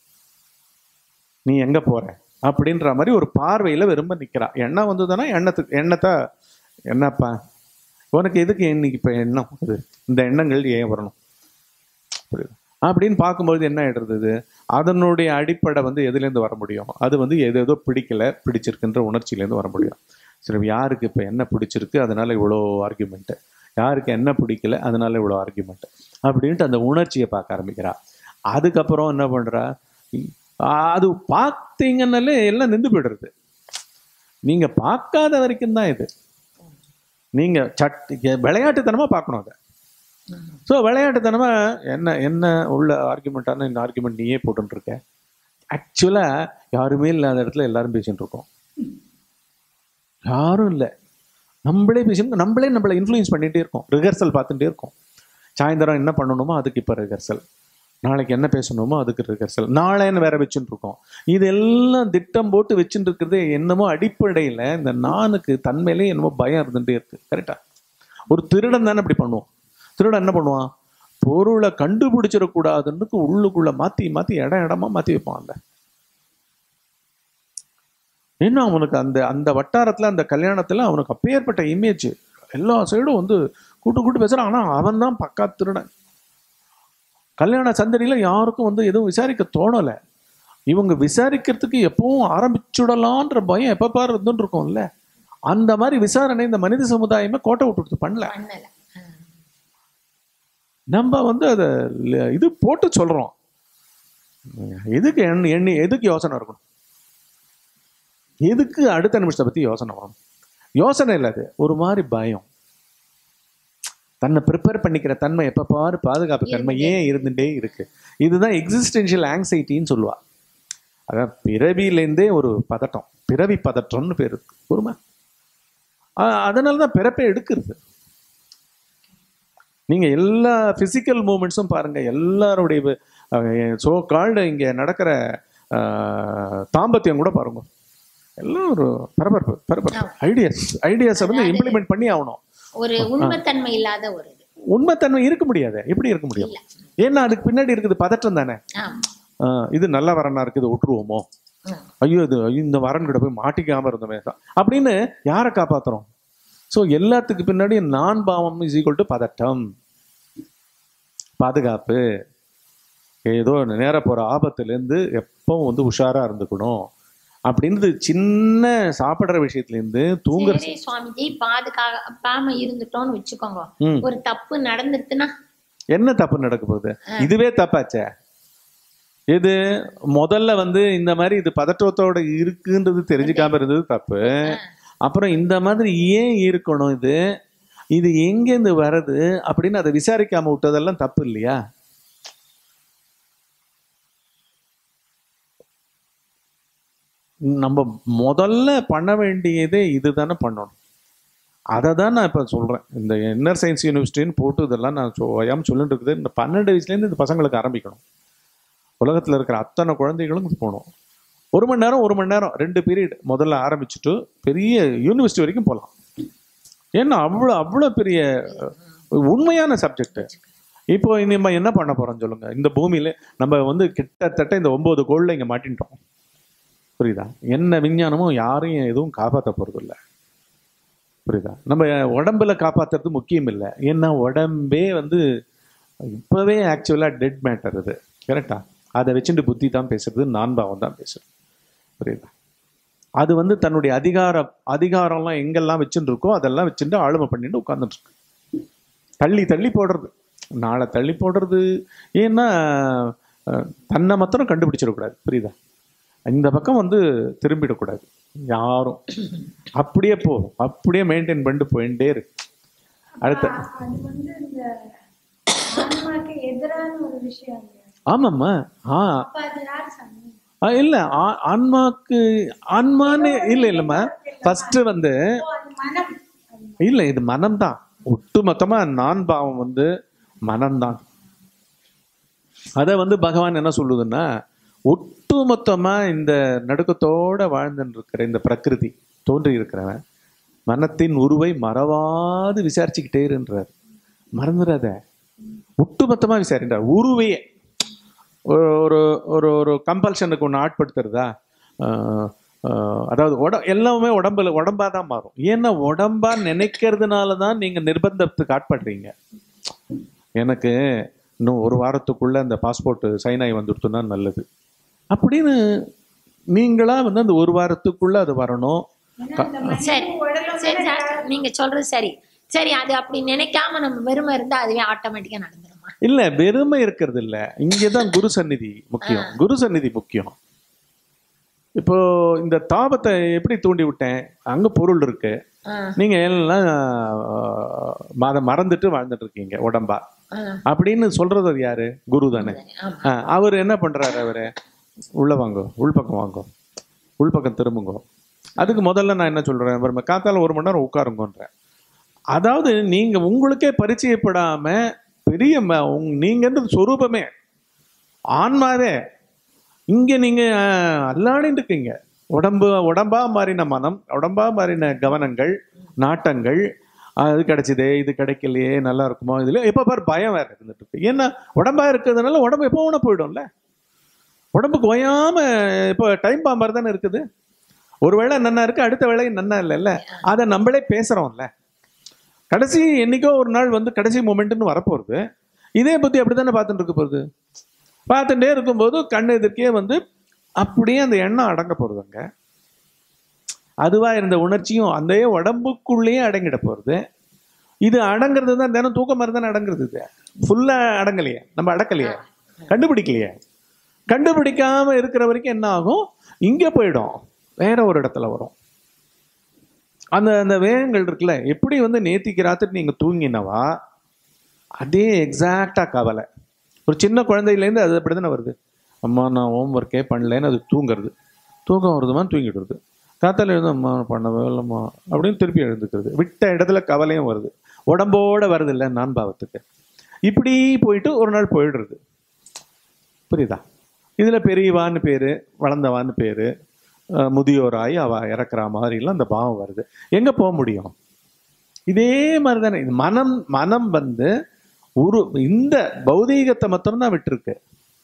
நீ எங்க போற அப்படின்ற மாதிரி ஒரு பார்வையில விரும்ப நிக்கிறா எண்ணம் வந்ததுன்னா எண்ணத்துக்கு எண்ணத்தை என்னப்பா உனக்கு எதுக்கு இன்னைக்கு இப்ப எண்ணம் இது இந்த எண்ணங்கள் ஏன் வரணும் புரியுதா அப்படின்னு பார்க்கும்போது என்ன ஆயிடுறது இது? அதனுடைய அடிப்படை வந்து எதுலேருந்து வர முடியும் அது வந்து எது ஏதோ பிடிக்கல பிடிச்சிருக்குன்ற உணர்ச்சியிலேருந்து வர முடியும் சரி யாருக்கு இப்போ என்ன பிடிச்சிருக்கு அதனால இவ்வளோ ஆர்கியூமெண்ட்டு யாருக்கு என்ன பிடிக்கல அதனால இவ்வளோ ஆர்கியூமெண்ட் அப்படின்ட்டு அந்த உணர்ச்சியை பார்க்க ஆரம்பிக்கிறா அதுக்கப்புறம் என்ன பண்றா அது பார்த்தீங்கன்னாலே எல்லாம் நின்று போயிடுறது நீங்க பார்க்காத வரைக்கும் தான் இது நீங்க சட் விளையாட்டுத்தனமா பார்க்கணும் அதை ஸோ விளையாட்டுத்தனமா என்ன என்ன உள்ள ஆர்குமெண்ட்டான இந்த ஆர்குமெண்ட் நீயே போட்டுட்டு இருக்க ஆக்சுவலா யாருமே இல்லாத இடத்துல எல்லாரும் பேசிட்டு இருக்கோம் யாரும் இல்லை நம்மளே பேசிட்டு நம்மளே நம்மளை இன்ஃப்ளூயன்ஸ் பண்ணிட்டே இருக்கோம் ரிஹர்சல் பார்த்துட்டே இருக்கோம் சாயந்தரம் என்ன பண்ணணுமோ அதுக்கு இப்போ ரிஹர்சல் நாளைக்கு என்ன பேசணுமோ அதுக்கு ரிஹர்சல் நாளைன்னு வேற வச்சுட்டு இருக்கோம் இதெல்லாம் திட்டம் போட்டு வச்சுட்டு இருக்கிறது என்னமோ அடிப்படையில் இந்த நானுக்கு தன்மையிலே என்னமோ பயம் இருந்துகிட்டே இருக்கு கரெக்டா ஒரு திருடன் தானே அப்படி பண்ணுவோம் திருடன் என்ன பண்ணுவான் பொருளை கண்டுபிடிச்சிடக்கூடாதுன்னு உள்ளுக்குள்ள மாத்தி மாத்தி இடம் இடமா மாத்தி வைப்பான் அந்த ஏன்னா அவனுக்கு அந்த அந்த வட்டாரத்துல அந்த கல்யாணத்துல அவனுக்கு அப்பேற்பட்ட இமேஜ் எல்லா சைடும் வந்து கூட்டு கூட்டு பேசுறான் ஆனா அவன் தான் பக்கா திருடன் கல்யாண சந்தடியில யாருக்கும் வந்து எதுவும் விசாரிக்க தோணல இவங்க விசாரிக்கிறதுக்கு எப்பவும் ஆரம்பிச்சுடலான்ற பயம் எப்ப பாரு இருந்துட்டு இருக்கும்ல அந்த மாதிரி விசாரணை இந்த மனித சமுதாயமே கோட்டை விட்டு பண்ணல பண்ணல நம்ம வந்து அதை இது போட்டு சொல்றோம் எதுக்கு எண்ணி எண்ணி எதுக்கு யோசனை இருக்கணும் எதுக்கு அடுத்த நிமிஷத்தை பத்தி யோசனை வரும் யோசனை இல்லை அது ஒரு மாதிரி பயம் தன்னை ப்ரிப்பேர் பண்ணிக்கிற தன்மை எப்ப பாரு பாதுகாப்பு தன்மை ஏன் இருந்துட்டே இருக்கு இதுதான் எக்ஸிஸ்டென்ஷியல் ஆங்ஸைட்டின்னு சொல்லுவா அதான் பிறவியிலேருந்தே ஒரு பதட்டம் பிறவி பதட்டம்னு பேர் இருக்கு பொறுமை அதனால தான் பிறப்பை எடுக்கிறது நீங்க எல்லா பிசிக்கல் மூமெண்ட்ஸும் பாருங்க எல்லாருடைய சோ கால்டு இங்க நடக்கிற ஆஹ், தாம்பத்தியம் கூட பாருங்க எல்லாம் ஒரு பரபரப்பு பரபரப்பு ஐடியாஸ் ஐடியாஸை வந்து இம்ப்ளிமெண்ட் பண்ணி ஆகணும் ஒரு உண்மைத்தன்மை இல்லாத ஒரு இது உண்மைத்தன்மை இருக்க முடியாது எப்படி இருக்க முடியும் இல்ல ஏன்னா அதுக்கு பின்னாடி இருக்குது பதட்டம் தானே ஆமா ஆஹ், இது நல்ல வரனா இருக்குது விட்டுருவோமோ ம். ஐயோ இது ஐயோ, இந்த வரன் கிட்ட போய் மாட்டிக்காம இருந்தோமே அப்படின்னு யாரை காப்பாத்துறோம் ஸோ எல்லாத்துக்கு பின்னாடி நான் பாவம் இஸ் ஈக்குவல் டு பதட்டம் பாதுகாப்பு ஏதோ நேர போற ஆபத்துலேருந்து எப்பவும் வந்து உஷாரா இருந்துக்கணும் அப்படின்றது சின்ன சாப்பிடுற விஷயத்துலேருந்து தூங்குற சரி சுவாமிஜி பாதுகாப்பாம இருந்துட்டோம்னு வச்சுக்கோங்க ம். ஒரு தப்பு நடந்துருச்சுன்னா என்ன தப்பு நடக்க போகுது இதுவே தப்பாச்சே இது முதல்ல வந்து இந்த மாதிரி இது பதற்றத்தோட இருக்குன்றது தெரிஞ்சுக்காம இருந்தது தப்பு அப்புறம் இந்த மாதிரி ஏன் இருக்கணும் இது இது எங்கேருந்து வருது அப்படின்னு அதை விசாரிக்காம விட்டதெல்லாம் தப்பு இல்லையா நம்ம முதல்ல பண்ண வேண்டியதே இதுதானே பண்ணணும் அதை தான் நான் இப்போ சொல்கிறேன் இந்த இன்னர் சயின்ஸ் யூனிவர்சிட்டின்னு போட்டு இதெல்லாம் நான் சொ- ஓயாம சொல்லிட்டு இருக்குது இந்த பன்னெண்டு வயசுலேருந்து இந்த பசங்களுக்கு ஆரம்பிக்கணும் உலகத்தில் இருக்கிற அத்தனை குழந்தைகளும் இது போகணும் ஒரு மணி நேரம் ஒரு மணி நேரம் ரெண்டு பீரியட் முதல்ல ஆரம்பிச்சுட்டு பெரிய யூனிவர்சிட்டி வரைக்கும் போகலாம் ஏன்னா அவ்வளோ அவ்வளோ பெரிய அஹ், உண்மையான சப்ஜெக்ட் இப்போ நம்ம என்ன பண்ண போறோம் சொல்லுங்க இந்த பூமியில நம்ம வந்து கிட்டத்தட்ட இந்த ஒன்பது கோள்ல இங்க மாட்டின்ட்டோம் புரியுதா என்ன விஞ்ஞானமும் யாரையும் எதுவும் காப்பாற்ற போறது இல்ல புரியுதா நம்ம உடம்புல காப்பாத்துறது முக்கியம் இல்லை ஏன்னா உடம்பே வந்து இப்பவே ஆக்சுவலா டெட் மேட்டர் இது கரெக்டா அதை வச்சுட்டு புத்தி தான் பேசுறது நான் பாவம் தான் பேசுறது புரியுதா அது வந்து தன்னுடைய அதிகார அதிகாரம்லாம் எங்கெல்லாம் வச்சுட்டு இருக்கோ அதெல்லாம் வச்சுட்டு ஆளுமை பண்ணிட்டு உட்கார்ந்துட்டு இருக்கு தள்ளி தள்ளி போடுறது நாளை தள்ளி போடுறது ஏன்னா அஹ், தன்னை மாத்திரம் கண்டுபிடிச்சிடக்கூடாது புரியுதா இந்த பக்கம் வந்து திரும்பிடக்கூடாது யாரும் அப்படியே போ அப்படியே மெயின்டைன் பண்ணிட்டு போயிட்டே இருக்கு அடுத்த அது வந்து இந்த ஆன்மாக்கு எதிரான ஒரு விஷயம் இல்லையா ஆமாம்மா ஆ அப்ப அது யார் சாமி ஆ, இல்ல ஆ- ஆன்மாக்கு ஆன்மான்னு இல்ல இல்லம்மா ஃபர்ஸ்ட் வந்து ஓ, அது மனம் அது இல்ல இது மனம்தான் ஒட்டுமொத்தமா நான் பாவம் வந்து மனம்தான் அத வந்து பகவான் என்ன சொல்லுதுன்னா ஒட்டுமொத்தமா இந்த நடுக்கத்தோட வாழ்ந்துட்டு இருக்கிற இந்த பிரகிருதி தோன்றி இருக்கிறவன் மனத்தின் உருவை மறவாது விசாரிச்சுக்கிட்டே இருன்றார் மறந்துடாத ஒட்டுமொத்தமா விசாரின்றார் உருவையே ஒரு ஒரு ஒரு ஒரு கம்பல்ஷனுக்கு ஒன்று ஆட்படுத்துறதா ஆஹ் ஆஹ் அதாவது உட எல்லாமே உடம்புல உடம்பா தான் மாறும் ஏன்னா உடம்பா நினைக்கிறதுனால தான் நீங்க நிர்பந்தத்துக்கு ஆட்படுறீங்க எனக்கு இன்னும் ஒரு வாரத்துக்குள்ள அந்த பாஸ்போர்ட் சைன் ஆகி வந்துடுத்துனா நல்லது அப்படின்னு நீங்களா வந்து அந்த ஒரு வாரத்துக்குள்ள அது வரணும் ஏன்னா இந்த சரி மனித உடலும் சரி சார் நீங்க சொல்றது சரி சரி அது அப்படி நினைக்காம நம்ம வெறுமை இருந்தா அதுவே ஆட்டோமேட்டிக்கா நடந்துருமா இல்ல வெறுமை இருக்கிறது இல்ல இங்கதான் குரு சந்நிதி முக்கியம் குரு சந்நிதி முக்கியம் இப்போ இந்த தாபத்தை எப்படி தூண்டி விட்டேன் அங்க பொருள் இருக்கு ஆ, நீங்க எல்லாம் ஆஹ், மத மறந்துட்டு வாழ்ந்துட்டு இருக்கீங்க உடம்பா ஆ, அப்படின்னு சொல்றது அது யாரு குரு தானே ஆமா ஆ, அவர் என்ன பண்றாரு அவரு உள்ள வாங்கோ உள்பக்கம் வாங்கோ உள்பக்கம் திரும்புங்கோ அதுக்கு முதல்ல நான் என்ன சொல்றேன் வரும்ப காத்தால ஒரு மணி நேரம் உட்காருங்கன்றேன் அதாவது நீங்க உங்களுக்கே பரிச்சயப்படாம பெரிய ம- உங்- நீங்கன்றது சொரூபமே ஆன்மாவே இங்க நீங்க அஹ், அல்லாடின்னு இருக்கீங்க உடம்பு உடம்பா மாறின மனம் உடம்பா மாறின கவனங்கள் நாட்டங்கள் அது கிடைச்சதே இது கிடைக்கலையே நல்லா இருக்குமோ இதுல எப்ப பாரு பயம் வேற இருந்துட்டு இருக்கு ஏன்னா உடம்பா இருக்கிறதுனால உடம்பு எப்போ வேணா போயிடும்ல உடம்புக்கு ஓயாம இப்போ டைம் பாம்பர் தானே இருக்குது ஒரு வேளை நன்னா இருக்கு அடுத்த வேளை நன்னா இல்லைல்ல அதை நம்மளே பேசுறோம்ல கடைசி என்னைக்கோ ஒரு நாள் வந்து கடைசி மூமெண்ட்னு வரப்போகுது இதே புத்தி அப்படித்தானே பார்த்துட்டு இருக்க போகுது பார்த்துட்டே இருக்கும்போது கண் எதிர்க்கே வந்து அப்படியே அந்த எண்ணம் அடங்க போகுதுங்க அதுவா இருந்த உணர்ச்சியும் அந்த உடம்புக்குள்ளேயே அடங்கிட போறது இது அடங்கிறது தான் தினம் தூக்கம் மாதிரி தானே அடங்குறது இது ஃபுல்லா அடங்கலையே நம்ம அடக்கலையே கண்டுபிடிக்கலையே கண்டுபிடிக்காம இருக்கிற வரைக்கும் என்ன ஆகும் இங்க போயிடும் வேற ஒரு இடத்துல வரும் அந்த அந்த வேகங்கள் இருக்குல்ல எப்படி வந்து நேத்திக்கு ராத்திரி நீங்க தூங்கினவா அதே எக்ஸாக்டா கவலை ஒரு சின்ன குழந்தையிலேருந்து அது அப்படி தானே வருது அம்மா நான் ஹோம் ஒர்க்கே பண்ணலேன்னு அது தூங்குறது தூக்கம் வருதுமா தூங்கிடுறது காத்தால எழுந்து அம்மா நான் பண்ணவே இல்லைம்மா அப்படின்னு திருப்பி எழுந்துக்கிறது விட்ட இடத்துல கவலையும் வருது உடம்போட வருது இல்லை நான் பாவத்துக்கு இப்படி போயிட்டு ஒரு நாள் போயிடுறது புரியுதா இதுல பெரியவான்னு பேரு வளர்ந்தவான்னு பேரு அஹ் முதியோராய் அவ இறக்குற மாதிரிலாம் அந்த பாவம் வருது எங்க போக முடியும் இதே மாதிரி தானே இது மனம் மனம் வந்து உரு இந்த பௌதீகத்தை மட்டும்தான் விட்டுருக்கு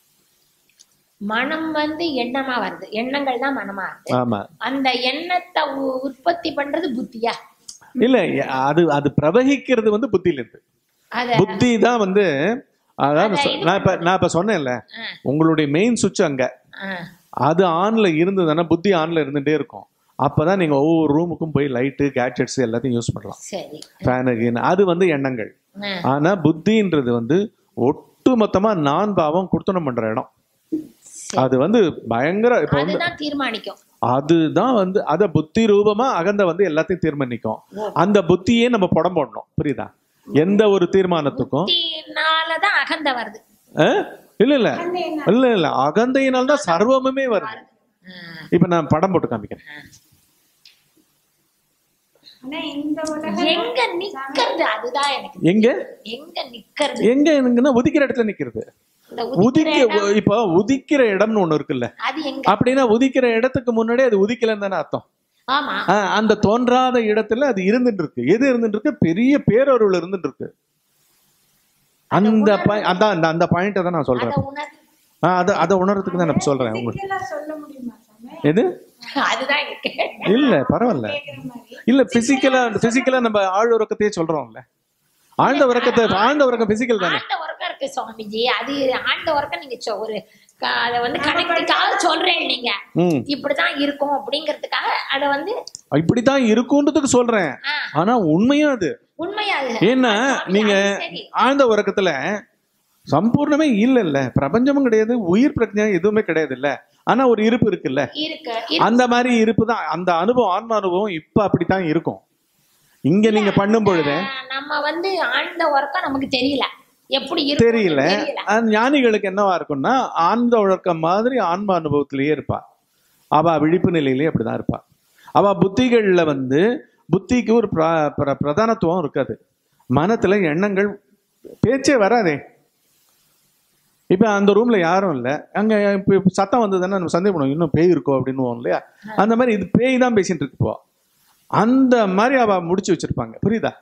மனம் வந்து எண்ணமா வருது எண்ணங்கள் தான் மனமா வருது ஆமா அந்த எண்ணத்தை உ- உற்பத்தி பண்றது புத்தியா இல்ல அது அது பிரவகிக்கிறது வந்து புத்தியில இருந்து அத புத்தி தான் வந்து அதாவது சொ- நான் இப்ப நான் இப்ப சொன்னேன்ல ஆ. உங்களுடைய மெயின் சுவிட்ச் அங்க ஆ, அது ஆன்ல இருந்ததுன்னா புத்தி ஆன்ல இருந்துட்டே இருக்கும் அப்பதான் நீங்க ஒவ்வொரு ரூமுக்கும் போய் லைட்டு கேட்ஜெட்ஸ் எல்லாத்தையும் யூஸ் பண்ணலாம் சரி ஃபேனு கீனு அது வந்து எண்ணங்கள் ஆ, ஆனா புத்தின்றது வந்து ஒட்டு மொத்தமா நான் பாவம் குடுத்தனம் பண்ற இடம் சரி. அது வந்து பயங்கர இப்ப வந்து அதுதான் தீர்மானிக்கும் அதுதான் வந்து அத புத்தி ரூபமா அகந்த வந்து எல்லாத்தையும் தீர்மானிக்கும் அந்த புத்தியே நம்ம புடம் போடணும் புரியுதா எந்த ஒரு தீர்மானத்துக்கும் புத்தினாலதான் அகந்த வருது ஆ? இல்ல இல்ல இல்ல இல்ல அகந்தையினால் தான் சர்வமுமே வருது ஆ, இப்ப நான் படம் போட்டு காமிக்கிறேன் ஆனா இந்த உலகம் எங்க நிக்கிறது அதுதான் எனக்கு எங்க எங்க நிக்கிறது எங்க எங்கன்னா உதிக்கிற இடத்துல நிக்கிறது இந்த உதிக்கிற உதிக்க இடம், இப்போ உதிக்கிற இடம்னு ஒண்ணு இருக்குல்ல அது எங்க அப்படின்னா உதிக்கிற இடத்துக்கு முன்னாடி அது உதிக்கலன்னு தானே அர்த்தம் ஆமா ஆ, அந்த தோன்றாத இடத்துல அது இருந்துட்டு இருக்கு எது இருந்துட்டு இருக்கு பெரிய பேரருள் இருந்துட்டு இருக்கு அந்த பாய் அதான் அந்த அந்த பாயிண்ட்டை தான் நான் சொல்றேன் அத உணர் ஆ, அத அதை உணர்றதுக்கு தான் நான் சொல்றேன் உங்களுக்கு physical ஆ சொல்ல முடியுமா சாமி எது அதுதான் இருக்கு இல்ல பரவாயில்ல கேக்குற மாதிரி இல்ல பிசிக்கலா பிசிக்கலா நம்ம ஆழ் உறக்கத்தையே சொல்றோம்ல ஆழ்ந்த உறக்கத்தை ஆழ்ந்த உறக்கம் பிசிக்கல் தானே ஆழ்ந்த உறக்கம் இருக்கு சுவாமிஜி அது ஆழ்ந்த உறக்கம் நீங்க சொ- ஒரு க- அத வந்து கணக்குக்காக சொல்றேன் நீங்க ம் இப்படிதான் இருக்கும் அப்படிங்கறதுக்காக அத வந்து இப்படித்தான் இருக்குன்றதுக்கு சொல்றேன் ஆ, ஆனா உண்மையும் அது உண்மையா அது ஏன்னா சுவாமி, நீங்க அது சரி. ஆழ்ந்த உறக்கத்துல சம்பூர்ணமே இல்ல இல்ல பிரபஞ்சமும் கிடையாது உயிர் பிரஜை எதுவுமே கிடையாது இல்ல ஆனா ஒரு இருப்பு இருக்குல்ல இருக்கு இருக்கு. அந்த மாதிரி இருப்பு தான் அந்த அனுபவம் ஆன்ம அனுபவம் இப்ப அப்படித்தான் இருக்கும் இங்க நீங்க பண்ணும் பொழுது ஆஹ் நம்ம வந்து ஆழ்ந்த உறக்கம் நமக்கு தெரியல எப்படி இருக்கும் தெரியல தெரியல அந்த ஞானிகளுக்கு என்னவா இருக்கும்னா ஆழ்ந்த உழக்கம் மாதிரி ஆன்ம அனுபவத்திலேயே இருப்பா அவ விழிப்பு நிலையிலேயே அப்படிதான் இருப்பா அவ புத்திகள்ல வந்து புத்திக்கு ஒரு பிர- பிர- பிரதானத்துவம் இருக்காது மனத்துல எண்ணங்கள் பேச்சே வராதே இப்ப அந்த ரூம்ல யாரும் இல்ல அங்க இப்ப இப்ப சத்தம் வந்ததுன்னா நம்ம சந்தேகம் பண்ணுவோம் இன்னும் பேய் இருக்கோ அப்படின்னு இல்லையா அந்த மாதிரி இது பேய் தான் பேசிட்டு இருக்கு இப்போ அந்த மாதிரி அவ முடிச்சு வச்சிருப்பாங்க புரியுதா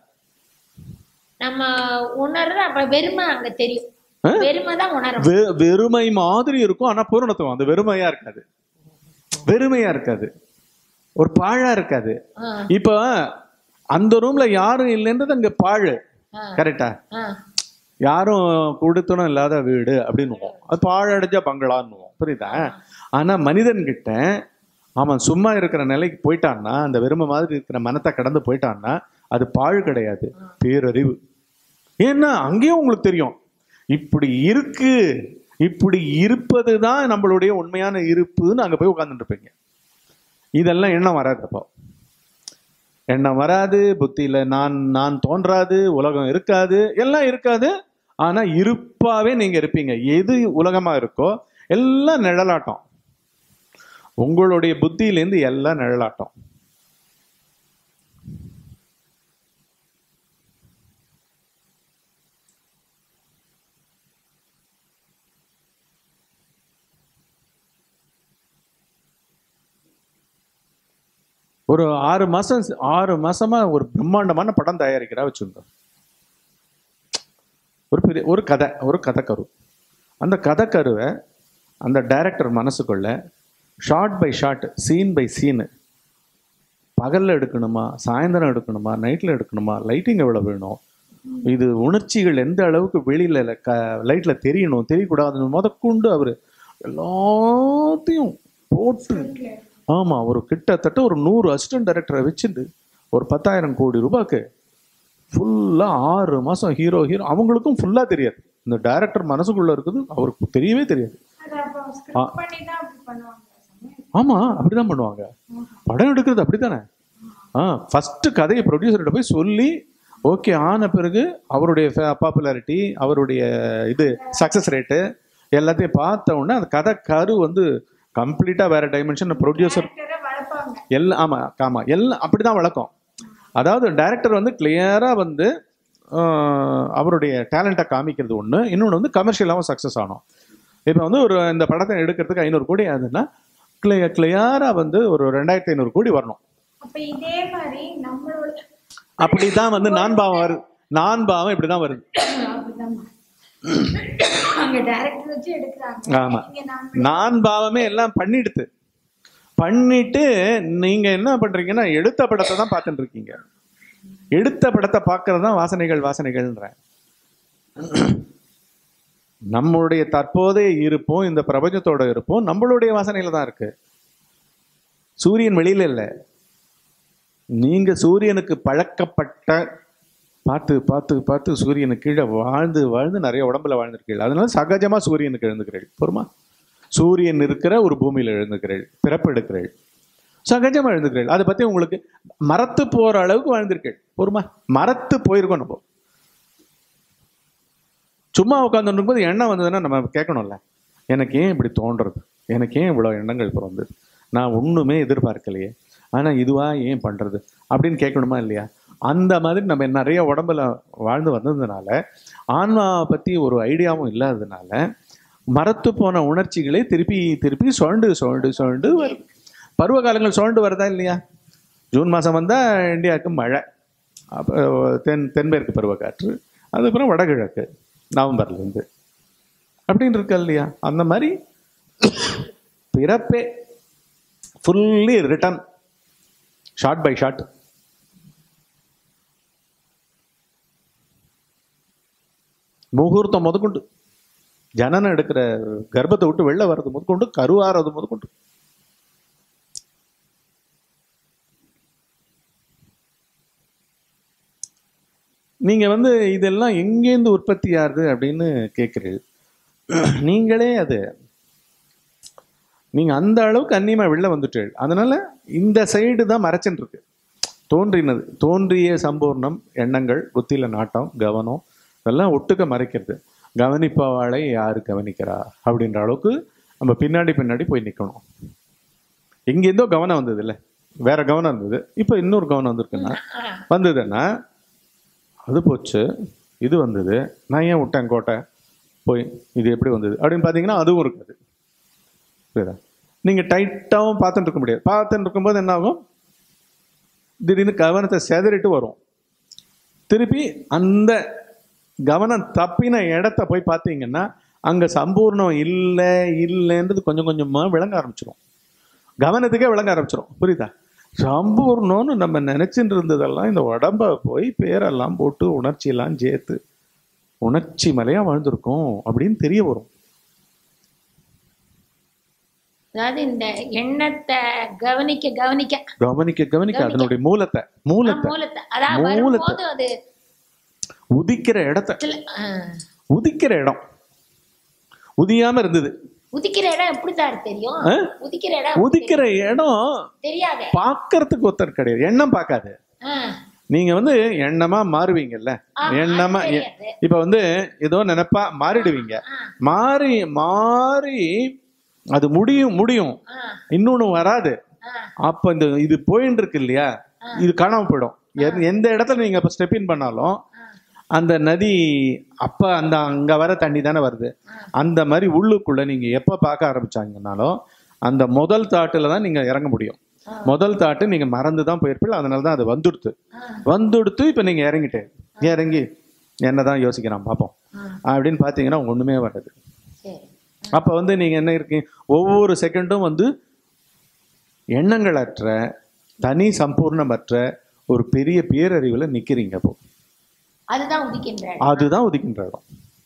நம்ம உணர்ற அப்ப வெறுமை அங்க தெரியும் ஆ? வெறுமை தான் உணரும் வெ- வெறுமை மாதிரி இருக்கும் ஆனா பூரணத்துவம் அந்த வெறுமையா இருக்காது வெறுமையா இருக்காது ஒரு பாழா இருக்காது ஆ, இப்ப அந்த ரூம்ல யாரும் இல்லைன்றது அங்க பாழு ஆ, கரெக்டா ஆ. யாரும் கொடுத்தனும் இல்லாத வீடு அப்படின்னுவோம் அது பாழடைஞ்ச பங்களான்னுவோம் புரியுதா ஆனா மனிதன் கிட்ட அவன் சும்மா இருக்கிற நிலைக்கு போயிட்டான்னா அந்த வெறுமை மாதிரி இருக்கிற மனத்தை கடந்து போயிட்டான்னா அது பாழ் கிடையாது பேரறிவு ஏன்னா அங்கேயும் உங்களுக்கு தெரியும் இப்படி இருக்கு இப்படி இருப்பது தான் நம்மளுடைய உண்மையான இருப்புன்னு அங்க போய் உட்கார்ந்துட்டு இருப்பீங்க இதெல்லாம் எண்ணம் வராது அப்போ எண்ணம் வராது புத்தியில நான் நான் தோன்றாது உலகம் இருக்காது எல்லாம் இருக்காது ஆனா இருப்பாவே நீங்க இருப்பீங்க எது உலகமா இருக்கோ எல்லாம் நிழலாட்டம் உங்களுடைய புத்தியிலேருந்து எல்லாம் நிழலாட்டம் ஒரு ஆறு மாசம் ஆறு மாசமா ஒரு பிரம்மாண்டமான படம் தயாரிக்கிறா வச்சுருந்தோம் ஒரு பெரிய ஒரு கதை ஒரு கதைக்கரு அந்த கதைக்கருவை அந்த டைரக்டர் மனசுக்குள்ள shot by shot scene by scene பகல்ல எடுக்கணுமா சாயந்தரம் எடுக்கணுமா நைட்ல எடுக்கணுமா லைட்டிங் எவ்வளவு வேணும் இது உணர்ச்சிகள் எந்த அளவுக்கு வெளியில ல- க லைட்ல தெரியணும் தெரியக்கூடாதுன்னு முதற்கொண்டு அவர் எல்லாத்தையும் போட்டு ஆமா ஒரு கிட்டத்தட்ட ஒரு நூறு அசிஸ்டன்ட் டைரக்டரை வச்சுட்டு ஒரு பத்தாயிரம் கோடி ரூபாய்க்கு ஃபுல்லா ஆறு மாசம் ஹீரோ ஹீரோ அவங்களுக்கும் ஃபுல்லா தெரியாது இந்த டைரக்டர் மனசுக்குள்ள இருக்குது அவருக்கு தெரியவே தெரியாது அது அப்போ ஸ்கிரிப்ட் பண்ணி தான் அப்படி பண்ணுவாங்க சாமி ஆமா அப்படிதான் பண்ணுவாங்க படம் எடுக்கிறது அப்படித்தானே ஆ ஃபர்ஸ்ட் கதையை ப்ரொடியூசர்கிட்ட போய் சொல்லி ஓகே ஆன பிறகு அவருடைய பாப்புலாரிட்டி அவருடைய இது சக்சஸ் ரேட்டு எல்லாத்தையும் பார்த்த உடனே அந்த கதை கரு வந்து கம்ப்ளீட்டா வேற டைமென்ஷன் ப்ரொடியூசர் டேரக்டரை வளர்ப்பாங்க எல்லாம் ஆமா ஆமா எல்லாம் அப்படிதான் வழக்கம் அதாவது டைரக்டர் வந்து கிளியரா வந்து ஆஹ், அவருடைய டேலண்ட்டை காமிக்கிறது ஒண்ணு இன்னொன்று வந்து கமர்ஷியலாகவும் சக்ஸஸ் ஆகணும் இப்போ வந்து ஒரு இந்த படத்தை எடுக்கிறதுக்கு ஐநூறு கோடி ஆகுதுன்னா கிளியர் கிளியரா வந்து ஒரு ரெண்டாயிரத்தி ஐநூறு கோடி வரணும் அப்ப இதே மாதிரி நம்மளோட அப்படிதான் வந்து நான் பாவம் வருது நான் பாவம் இப்படிதான் வருது அப்படிதான் அங்க டைரக்டர் வச்சு எடுக்கிறாங்க ஆமா. இங்க நம்ம நான் பாவமே எல்லாம் பண்ணிடுது பண்ணிட்டு நீங்க என்ன பண்றீங்கன்னா எடுத்த படத்தை தான் பார்த்துட்டு இருக்கீங்க எடுத்த படத்தை பார்க்கறது தான் வாசனைகள் வாசனைகள்ன்றேன் நம்மளுடைய தற்போதைய இருப்பும் இந்த பிரபஞ்சத்தோட இருப்பும் நம்மளுடைய வாசனையில தான் இருக்கு சூரியன் வெளியில இல்ல நீங்க சூரியனுக்கு பழக்கப்பட்ட பார்த்து பார்த்து பார்த்து சூரியனுக்கு கீழே வாழ்ந்து வாழ்ந்து நிறைய உடம்புல வாழ்ந்திருக்கீர்கள் அதனால சகஜமா சூரியனுக்கு எழுந்துக்கிறீர்கள் பொறுமா சூரியன் இருக்கிற ஒரு பூமியில எழுந்துக்கிறீள் பிறப்பு எடுக்கிறீள் சகஜமா எழுந்துக்கிறீள் அதை பத்தி உங்களுக்கு மரத்து போற அளவுக்கு வாழ்ந்திருக்கீள் பொறுமா மரத்து போயிருக்கோம் நம்ம சும்மா உட்கார்ந்து இருக்கும்போது எண்ணம் வந்ததுன்னா நம்ம கேட்கணும்ல எனக்கு ஏன் இப்படி தோன்றது எனக்கு ஏன் இவ்வளோ எண்ணங்கள் பிறந்தது நான் ஒண்ணுமே எதிர்பார்க்கலையே ஆனா இதுவா ஏன் பண்றது அப்படின்னு கேட்கணுமா இல்லையா அந்த மாதிரி நம்ம நிறைய உடம்புல வாழ்ந்து வந்ததுனால ஆன்மாவை பத்தி ஒரு ஐடியாவும் இல்லாததுனால மரத்து போன உணர்ச்சிகளே திருப்பி திருப்பி சுழண்டு சுழண்டு சுழண்டு வருது பருவ காலங்கள் சுழண்டு வருதா இல்லையா ஜூன் மாதம் வந்தால் இந்தியாவுக்கு மழை அப்போ தென் தென்மேற்கு பருவக்காற்று அதுக்கப்புறம் வடகிழக்கு நவம்பர்லேருந்து அப்படின்னு இருக்கா இல்லையா அந்த மாதிரி பிறப்பே fully written shot by shot முகூர்த்தம் முதற்கொண்டு ஜனனம் எடுக்கிற கர்ப்பத்தை விட்டு வெளில வர்றது முதற்கொண்டு கருவாறது முதற்கொண்டு நீங்க வந்து இதெல்லாம் எங்கேருந்து உற்பத்தி ஆகுது அப்படின்னு கேட்குறீங்க நீங்களே அது நீங்க அந்த அளவுக்கு அந்நியமா வெளில வந்துட்டு அதனால இந்த சைடு தான் மறைச்சுன்னு இருக்கு தோன்றினது தோன்றிய சம்பூர்ணம் எண்ணங்கள் புத்தியில நாட்டம் கவனம் இதெல்லாம் ஒட்டுக்க மறைக்கிறது கவனிப்பவாளை யாரு கவனிக்கிறா அப்படின்ற அளவுக்கு நம்ம பின்னாடி பின்னாடி போய் நிக்கணும் எங்கேருந்தோ கவனம் வந்தது இல்ல வேற கவனம் இருந்தது இப்போ இன்னொரு கவனம் வந்திருக்குன்னா வந்ததுன்னா அது போச்சு இது வந்தது நான் ஏன் விட்டேன் கோட்டை போய் இது எப்படி வந்தது அப்படின்னு பார்த்தீங்கன்னா அதுவும் இருக்காது புரியுதா நீங்க டைட்டாகவும் பார்த்துட்டு இருக்க முடியாது பார்த்துட்டு இருக்கும்போது என்ன ஆகும் திடீர்னு கவனத்தை செதறிட்டு வரும் திருப்பி அந்த கவனம் தப்பின இடத்த போய் பார்த்தீங்கன்னா அங்க சம்பூர்ணம் இல்லை இல்லைன்றது கொஞ்சம் கொஞ்சமா விளங்க ஆரம்பிச்சிடும் கவனத்துக்கே விளங்க ஆரம்பிச்சிடும் புரியுதா சம்பூர்ணம்னு நம்ம நினைச்சிட்டு இருந்ததெல்லாம் இந்த உடம்ப போய் பேரெல்லாம் போட்டு உணர்ச்சியெல்லாம் சேர்த்து உணர்ச்சி மலையா வாழ்ந்திருக்கோம் அப்படின்னு தெரிய வரும் அதாவது இந்த எண்ணத்தை கவனிக்க கவனிக்க கவனிக்க கவனிக்க அதனுடைய மூலத்தை மூலத்தை மூலத்தை அதாவது மூலத்தை. வரும்போது அது உதிக்கிற இடத்த சில- ஆ. உதிக்கிற இடம் உதியாம இருந்தது உதிக்கிற இடம் எப்படித்தான் தெரியும் ஆ? உதிக்கிற இடம் உதிக்கிற இடம் தெரியாத பார்க்கறதுக்கு ஒருத்தர் கிடையாது எண்ணம் பார்க்காது நீங்க வந்து எண்ணமா மாறுவீங்கல்ல எண்ணமா எ- தெரியாது இப்ப வந்து ஏதோ நினைப்பா மாறிடுவீங்க ஆ, மாறி மாறி அது முடியும் முடியும் ஆ, இன்னொன்னு வராது ஆ, அப்ப இந்த இது போயின்னு இருக்கு இல்லையா இது காணாம போயிடும் எந்த- எந்த இடத்துல நீங்க இப்ப ஸ்டெப் இன் பண்ணாலும் அந்த நதி அப்ப அந்த அங்க வர தண்ணி தானே வருது அந்த மாதிரி உள்ளுக்குள்ள நீங்க எப்ப பார்க்க ஆரம்பிச்சாங்கனாலும் அந்த முதல் தாட்டுல தான் நீங்க இறங்க முடியும் முதல் தாட்டு நீங்க மறந்து தான் போயிருப்பீங்க அதனால தான் அது வந்துடுத்து ஆ. வந்துடுத்து இப்ப நீங்க இறங்கிட்டே இறங்கி என்னதான் யோசிக்கிறான் பார்ப்போம் ஆ. அப்படின்னு பார்த்தீங்கன்னா ஒண்ணுமே வராது சரி அப்ப வந்து நீங்க என்ன இருக்கீங்க ஒவ்வொரு செகண்டும் வந்து எண்ணங்களற்ற தனி சம்பூர்ணமற்ற ஒரு பெரிய பேரறிவுல நிக்கிறீங்க அப்போ அதுதான் உதிக்கின்ற இடம். அதுதான் உதிக்கின்ற இடம்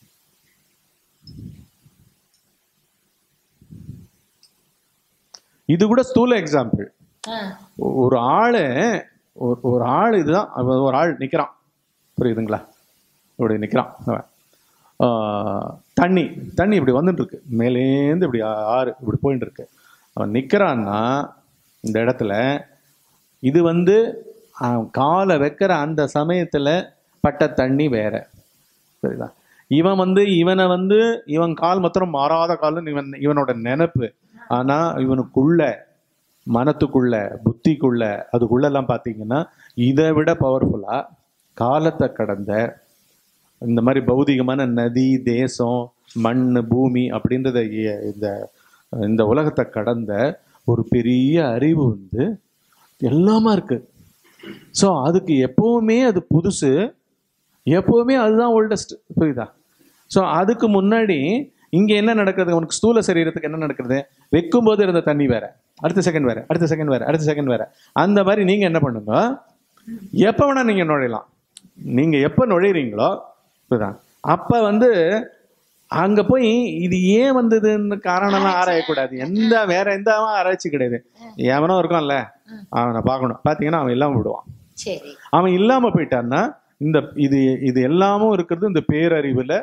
இது கூட ஸ்தூல எக்ஸாம்பிள் ஆ. ஒரு ஆளு ஒரு ஒரு ஆள் இதுதான் அவன் ஒரு ஆள் நிக்கிறான் புரியுதுங்களா இப்படி நிக்கிறான் அவன் ஆஹ், தண்ணி தண்ணி இப்படி வந்துட்டு இருக்கு மேலேந்து இப்படி ஆ- ஆறு இப்படி போயிட்டு இருக்கு அவன் நிக்கிறான்னா இந்த இடத்துல இது வந்து அவன் காலை வைக்கிற அந்த சமயத்துல பட்ட தண்ணி வேற சரிதா இவன் வந்து இவனை வந்து இவன் கால் மாத்திரம் மாறாத கால்னு இவன் இவனோட நினைப்பு ஆனா இவனுக்குள்ள மனத்துக்குள்ள புத்திக்குள்ள அதுக்குள்ள எல்லாம் பார்த்தீங்கன்னா இதை விட பவர்ஃபுல்லா காலத்தை கடந்த இந்த மாதிரி பௌதிகமான நதி தேசம் மண் பூமி அப்படின்றத இ- இந்த இந்த உலகத்தை கடந்த ஒரு பெரிய அறிவு வந்து எல்லாமா இருக்கு ஸோ அதுக்கு எப்பவுமே அது புதுசு எப்பவுமே அதுதான் ஓல்டஸ்ட் புரியுதா ஸோ அதுக்கு முன்னாடி இங்க என்ன நடக்குது உனக்கு ஸ்தூல சரீரத்துக்கு என்ன நடக்குது வைக்கும்போது இருந்த தண்ணி வேற அடுத்த செகண்ட் வேற அடுத்த செகண்ட் வேற அடுத்த செகண்ட் வேற அந்த மாதிரி நீங்க என்ன பண்ணுங்க எப்ப வேணா நீங்க நுழையலாம் நீங்க எப்ப நுழையிறீங்களோ இதுதான் அப்ப வந்து அங்க போய் இது ஏன் வந்ததுன்னு காரணம்லாம் ஆராயக்கூடாது எந்த வேற எந்த ஆராய்ச்சி கிடையாது எவனோ இருக்கான்ல அவனை பார்க்கணும் பாத்தீங்கன்னா அவன் இல்லாம விடுவான் சரி அவன் இல்லாம போயிட்டான்னா இந்த இது இது எல்லாமும் இருக்கிறது இந்த பேரறிவுல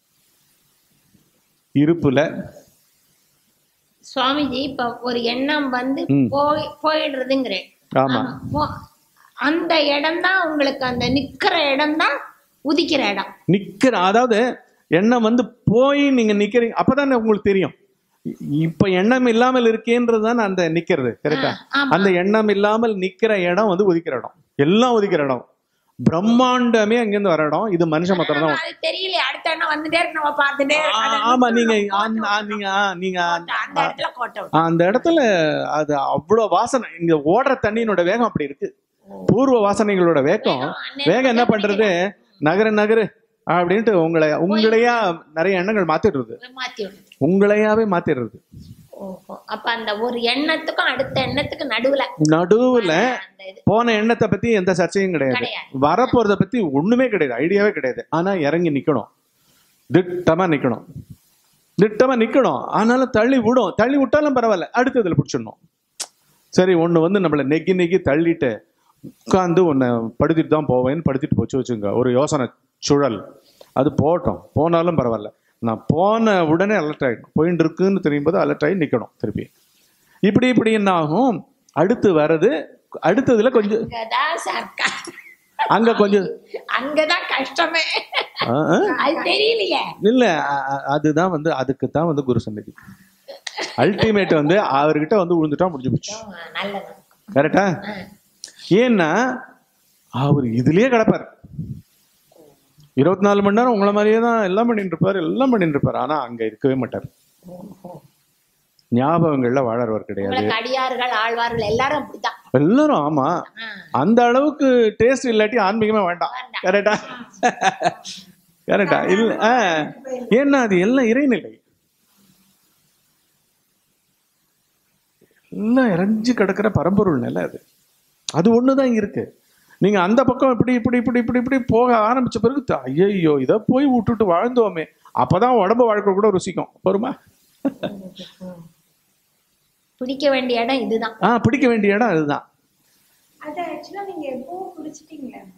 இருப்புல சுவாமிஜி இப்ப ஒரு எண்ணம் வந்து ம். போய் போயிடுறதுங்கிறேன் ஆமா ஆமா. போ- அந்த இடம் தான் உங்களுக்கு அந்த நிக்கிற இடம் தான் உதிக்கிற இடம் நிக்கிற அதாவது எண்ணம் வந்து போய் நீங்க நிக்கிறீங்க அப்பதானே உங்களுக்கு தெரியும் இ- இப்ப எண்ணம் இல்லாமல் இருக்கேன்றது தான் அந்த நிக்கிறது கரெக்டா ஆமா. அந்த எண்ணம் இல்லாமல் நிக்கிற இடம் வந்து ஒதுக்கிற இடம் எல்லாம் ஒதுக்கிற இடம் பிரம்மாண்டமே அங்கிருந்து வர இடம் இது மனுஷ மாத்திரம் தான் அது தெரியல அடுத்த எண்ணம் வந்துட்டே இருக்கு நம்ம பார்த்துட்டே ஆ, இருக்கு. அதை ஆமா நீங்க கோட்டை அந்த- ஆ, நீங்க ஆ, நீங்க விட்டு, அந்த இடத்துல கோட்டை விட்டு. ஆ, அந்த இடத்துல அது அவ்வளவு வாசனை இங்க ஓடுற தண்ணியினோட வேகம் அப்படி இருக்கு பூர்வ வாசனைகளோட வேகம் வேகம் என்ன பண்றது நகரு நகரு அப்படின்ட்டு உங்களை உங்களையா நிறைய எண்ணங்கள் மாத்திடுறது மாத்தி விடுது உங்களையாவே மாத்திடுறது ஓஹோ அப்ப அந்த ஒரு எண்ணத்துக்கும் அடுத்த எண்ணத்துக்கு நடுவுல நடுவுல அந்த இது போன எண்ணத்தை பத்தி எந்த சர்ச்சையும் கிடையாது கிடையாது. வரப்போறத பத்தி ஒண்ணுமே கிடையாது ஐடியாவே கிடையாது ஆனா இறங்கி நிக்கணும் திட்டமா நிக்கணும் திட்டமா நிக்கணும் ஆனாலும் தள்ளி விடும் தள்ளி விட்டாலும் பரவாயில்ல அடுத்ததுல பிடிச்சிடணும் சரி ஒண்ணு வந்து நம்மள நெக்கி நெக்கி தள்ளிட்டு உட்காந்து உன்னை படுத்திட்டு தான் போவேன்னு படுத்திட்டு போச்சு வச்சுங்க ஒரு யோசனை சுழல் அது போகட்டும் போனாலும் பரவாயில்ல நான் போன உடனே அலர்ட் ஆகிடும் போயிட்டு இருக்குன்னு தெரியும் போது அலர்ட் ஆகி நிக்கணும் திருப்பி இப்படி இப்படி என்ன ஆகும் அடுத்து வர்றது அடுத்ததுல கொஞ்சம் அங்கதான் சர்க்கார் அங்க கொஞ்சம் அங்கதான் கஷ்டமே ஆ, ஆ. அது தெரியலையே இல்ல அ- அ- அதுதான் வந்து அதுக்கு தான் வந்து குரு சந்நிதி அல்டிமேட் வந்து அவர்கிட்ட வந்து விழுந்துட்டா முடிஞ்சு போச்சு ஆமா, நல்லது கரெக்டா ஆ. ஏன்னா அவர் இதுலயே கிடப்பார் இருபத்தி நாலு மணி நேரம் உங்களை மாதிரியே தான் எல்லாம் பண்ணிட்டு இருப்பார் எல்லாம் பண்ணிட்டு இருப்பார் ஆனா அங்க இருக்கவே மாட்டார் ஓஹோ. ஞாபகங்கள்ல வாழறவர் கிடையாது உங்களுக்கு அடியார்கள் ஆழ்வார்கள் எல்லாரும் அப்படித்தான் எல்லாரும் ஆமா ஆ. அந்த அளவுக்கு டேஸ்ட் இல்லாட்டி ஆன்மீகமே வேண்டாம் வேண்டாம். கரெக்டா கரெக்டா இல்ல ஆ. ஏன்னா அது எல்லாம் இறைநிலை எல்லாம் இறைஞ்சு கிடக்கிற பரம்பொருள் நிலை அது அது ஒண்ணுதான் இருக்கு நீங்க அந்த பக்கம் இப்படி இப்படி இப்படி இப்படி இப்படி போக ஆரம்பிச்ச பிறகு ஐயோ இதை போய் விட்டுட்டு வாழ்ந்தோமே அப்பதான் உடம்பு வாழ்க்கை கூட ருசிக்கும் பொறுமா பிடிக்க வேண்டிய இடம் இதுதான் ஆ பிடிக்க வேண்டிய இடம் அதுதான் அது ஆக்சுவலா நீங்க எப்பவும் குடிச்சிட்டீங்களேம்மா